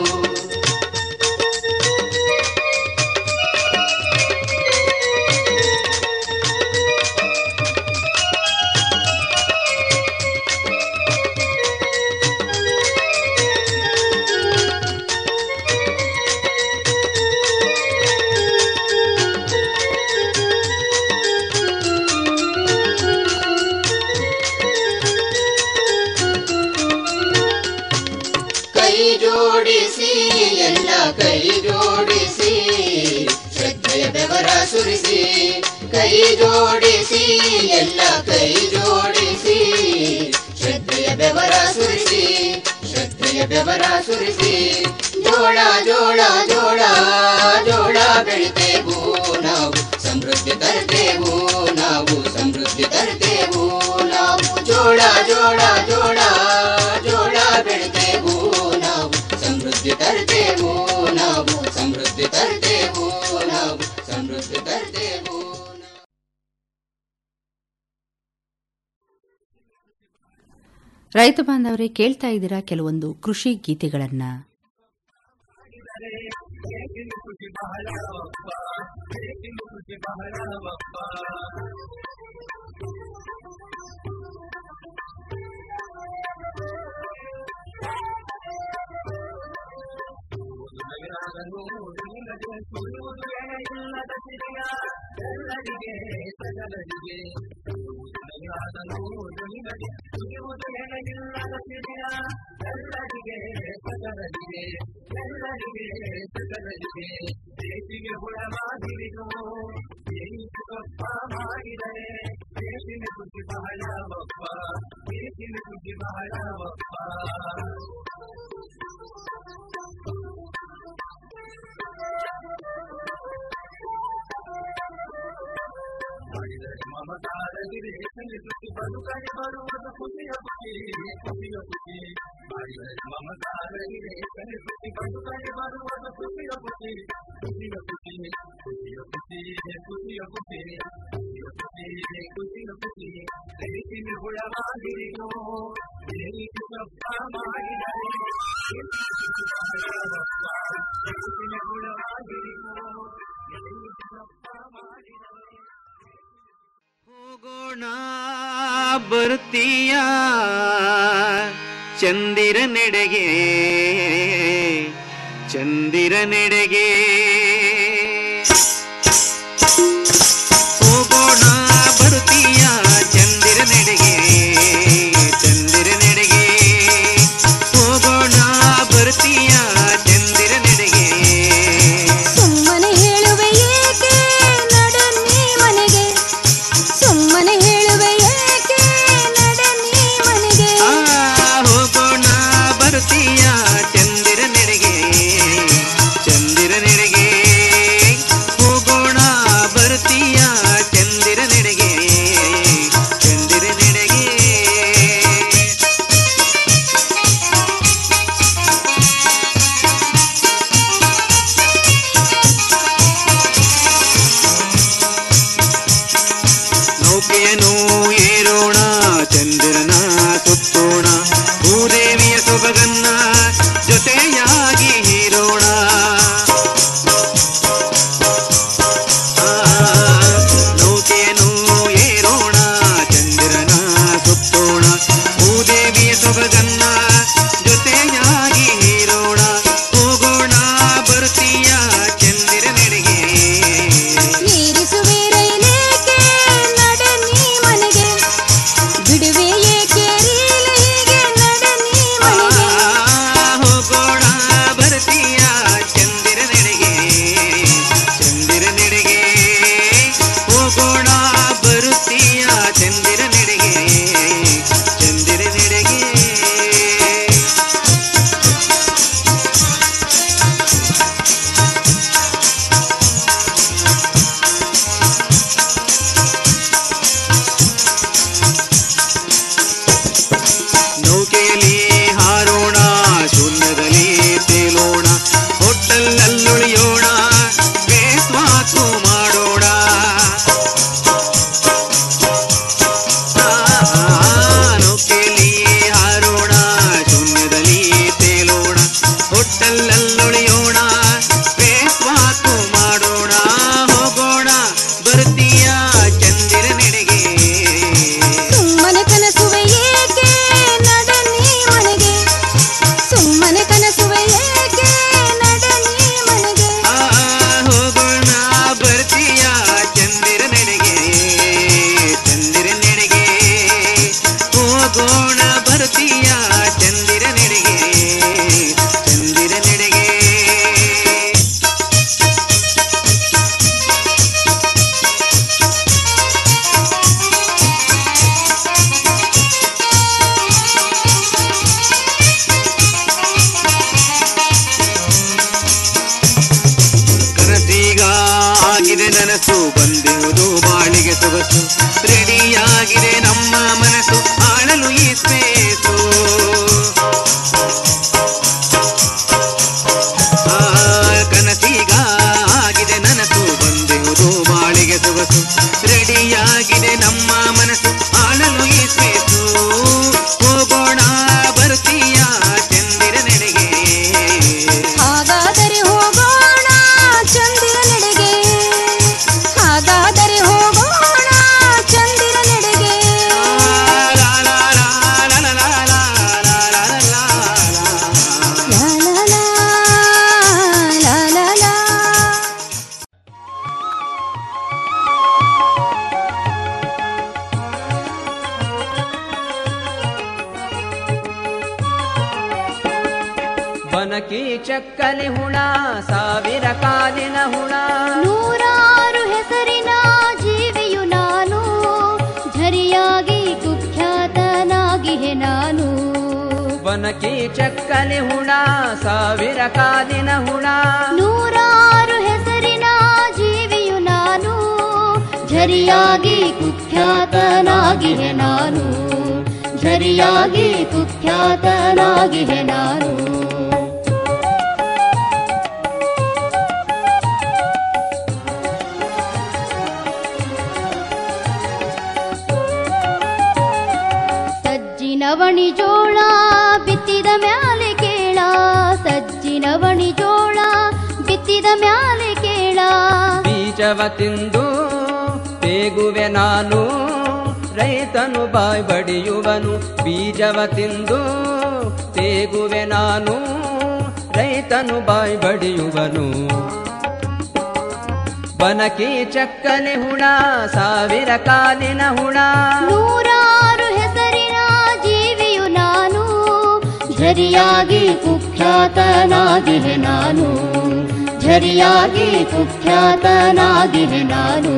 ಕೈ ಜೋಡಿಸಿ ಎಲ್ಲ ಕೈ ಜೋಡಿಸಿ ಶ್ರದ್ಧೆಯ ಬೆವರ ಸುರಿಸಿ ಕೈ ಜೋಡಿಸಿ ಎಲ್ಲ ಕೈ ಜೋಡಿಸಿ ಶ್ರದ್ಧೆಯ ಬೆವರ ಸುರಿಸಿ ಶ್ರದ್ಧೆಯ ಬೆವರ ಸುರಿಸಿ ಜೋಳ ಜೋಳ ಜೋಳ ಜೋಳ ಬೆಳಿತೇವು ನಾವು ಸಮೃದ್ಧಿ ತರ್ತೇವು ನಾವು ಸಮೃದ್ಧಿ ತರ್ತೇವು ನಾವು ಜೋಳ ಜೋಳ ಜೋಳ ಜೋಳ ಬೆಳಿತೇವು ನಾವು ಸಮೃದ್ಧಿ ತರ್ತೇವು ನಾವು ಸಮೃದ್ಧಿ ತರ್ತೇವು ನಾವು ಸಮೃದ್ಧಿ ತರ್ತೇವು ರೈತ ಬಾಂಧವರೇ ಕೇಳ್ತಾ ಇದ್ದೀರಾ ಕೆಲವೊಂದು ಕೃಷಿ ಗೀತೆಗಳನ್ನ ಹೋಗೋಣ ಬರ್ತೀಯ ಚಂದಿರ ನೆಡೆಗೆ ಚಂದಿರ ನೆಡೆಗೆ ಹೋಗೋಣ ಬರ್ತೀಯ ಚಂದಿರ ನೆಡೆಗೆ ಚಂದಿರ ನೆಡೆಗೆ ಹೋಗೋಣ ಬರ್ತೀಯ ಚಂದಿರ ನೆಡೆಗೆ ಸುಮ್ಮನೆ ಹೇಳುವೆ ಏಕೆ ನಡನ್ನಿ ಮನೆಗೆ ಸುಮ್ಮನೆ ಹೇಳುವೆ ಏಕೆ ನಡನ್ನಿ ಮನೆಗೆ ಆ, ಹೋಗೋಣ ಬರ್ತೀಯ ಚಂದಿರ ನೆಡೆಗೆ ಚಂದಿರ ನೆಡೆಗೆ ಸವಿಯ ಸೊಬಗನ್ನ ಜೊತೆಯಾಗಿ ಹೀರೋಣ ಹೋಗೋಣ ಬರ್ತೀಯ ಚಂದಿರ ನೆಡೆಗೆ ಏರಿಸುವೆ ರೈಲೇಕೆ ನಡೆ ನೀ ಮನೆಗೆ ಬಿಡುವೆ ಏಕೆ ರೀಲಿಗೆ ನಡೆ ನೀ ಮನೆಗೆ ಹೋಗೋಣ ಬರ್ತೀಯ ಚಂದಿರ ನೆಡೆಗೆ ಚಂದಿರ ನೆಡೆಗೆ ಹೋಗೋಣ ಬರುತ್ತೀಯ ಚಂದಿರ ನೆಡೆಗೆ ಚಂದಿರ ನೆಡೆಗೆ ನೌಕೆಯಲ್ಲಿ ಹಾರೋಣ ಶೂನ್ಯದಲ್ಲಿ ತೇಲೋಣ ಹೋಟೆಲ್ನಲ್ಲುಳಿಯೋಣ ಬೇಸ್ವಾಕು ಮಾಡೋಣ ಆ, ನೌಕೆಯಲ್ಲಿ ಹಾರೋಣ ಶೂನ್ಯದಲ್ಲಿ ತೇಲೋಣ ಹೋಟೆಲ್ನಲ್ಲುಳಿಯೋಣ ಬೇಸ್ವಾಕು ಮಾಡೋಣ ಹೋಗೋಣ ಬರ್ತೀಯ ಚಂದಿರ ನೆಡೆಗೆ ಸುಮ್ಮನೆ ಕನಸುವೆ ಏಕೆ ನಡೆ ನೀ ಮನೆಗೆ ಸುಮ್ಮನೆ ಕನಸುವೆ ಏಕೆ ನಡೆ ನೀ ಮನೆಗೆ ಆ, ಹೋಗೋಣ ಬರ್ತೀಯ ಚಂದಿರ ನೆಡೆಗೆ ಚಂದಿರ ನೆಡೆಗೆ ಹೋಗೋಣ ಬರ್ತೀಯ ಚಂದಿರ ನೆಡೆಗೆ ಚಂದಿರ ನೆಡೆಗೆ ಕನಸೀಗ ಆಗಿದೆ ನನಸು ಬಂದಿರುವುದು ಬಾಳಿಗೆ ಸೊಗಸು ರೆಡಿಯಾಗಿದೆ ನಮ್ಮ ಮನಸ್ಸು ಆಳಲು ಈ ಸ್ಪೇಸು ಆ, ಕನಸೀಗ ಆಗಿದೆ ನನಸು ಬಂದಿರುವುದು ಬಾಳಿಗೆ ಸೊಗಸು ರೆಡಿಯಾಗಿದೆ ನಮ್ಮ ಮನಸ್ಸು ಆಳಲು ಈ ಸ್ಪೇಸು ಹೋಗೋಣ ಬರ್ತೀಯ ಚಂದಿರ ನೆಡೆಗೆ ಹಾಗಾದರೆ ಹೋಗೋಣ ಚಂದಿರ ನೆಡೆಗೆ ಹಾಗಾದರೆ ಹೋಗೋಣ ಚಂದಿರ ನೆಡೆಗೆ ಲಾ ಲಾ ಲಾ, ಲಾ ಲಾ ಲಾ. ಬನಕಿ ಚಕ್ಕಲಿ ಹುಣ ಸಾವಿರ ಕಾಲಿನ ಹುಣ ನೂರಾರು ಹೆಸರಿನ ಜೀವಿಯು ನಾನು ಝರಿಯಾಗಿ ಕುಖ್ಯಾತನಾಗಿಹೆ ನಾನು ಬನಕಿ ಚಕ್ಕಲಿ ಹುಣ ಸಾವಿರ ಕಾಲಿನ ಹುಣ ನೂರಾರು ಹೆಸರಿನ ಜೀವಿಯು ನಾನು ಝರಿಯಾಗಿ ಕುಖ್ಯಾತನಾಗಿಹೆ ನಾನು ಝರಿಯಾಗಿ ಕುಖ್ಯಾತನಾಗಿಹೆ ನಾನು ಸಜ್ಜಿನವಣಿ ಜೋಳ ಬಿತ್ತಿದ ಮ್ಯಾಲೆ ಕೇಳ ಸಜ್ಜಿನವಣಿ ಜೋಳ ಬಿತ್ತಿದ ಮ್ಯಾಲೆ ಕೇಳ ಬೀಜವ ತಿಂದು ತೇಗುವೆ ನಾನು ರೈತನು ಬಾಯ್ ಬಡಿಯುವನು ಬೀಜವ ತಿಂದು ತೇಗುವೆ ನಾನು ರೈತನು ಬಾಯ್ ಬಡಿಯುವನು ಬನಕಿ ಚಕ್ಕನೆ ಹುಣ ಸಾವಿರ ಕಾಲಿನ ಹುಣ ನೂರಾರು ಹೆಸರಿನ ಜೀವಿಯು ನಾನು ಝರಿಯಾಗಿ ಕುಖ್ಯಾತನಾಗಿಹೆ ನಾನು ಝರಿಯಾಗಿ ಕುಖ್ಯಾತನಾಗಿಹೆ ನಾನು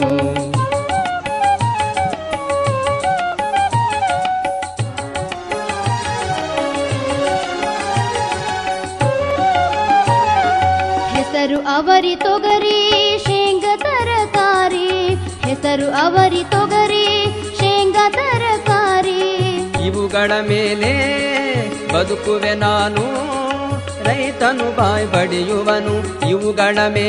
ಹೆಸರು ಅವರಿ ತೊಗರಿ ಶೇಂಗ ತರಕಾರಿ ಹೆಸರು ಅವರಿ ತೊಗರಿ ಶೇಂಗ ತರಕಾರಿ ಇವುಗಳ ಮೇಲೆ ಬದುಕುವೆ ನಾನು ರೈತನು ಬಾಯ್ ಬಡಿಯುವನು ಇವುಗಳ ಮೇಲೆ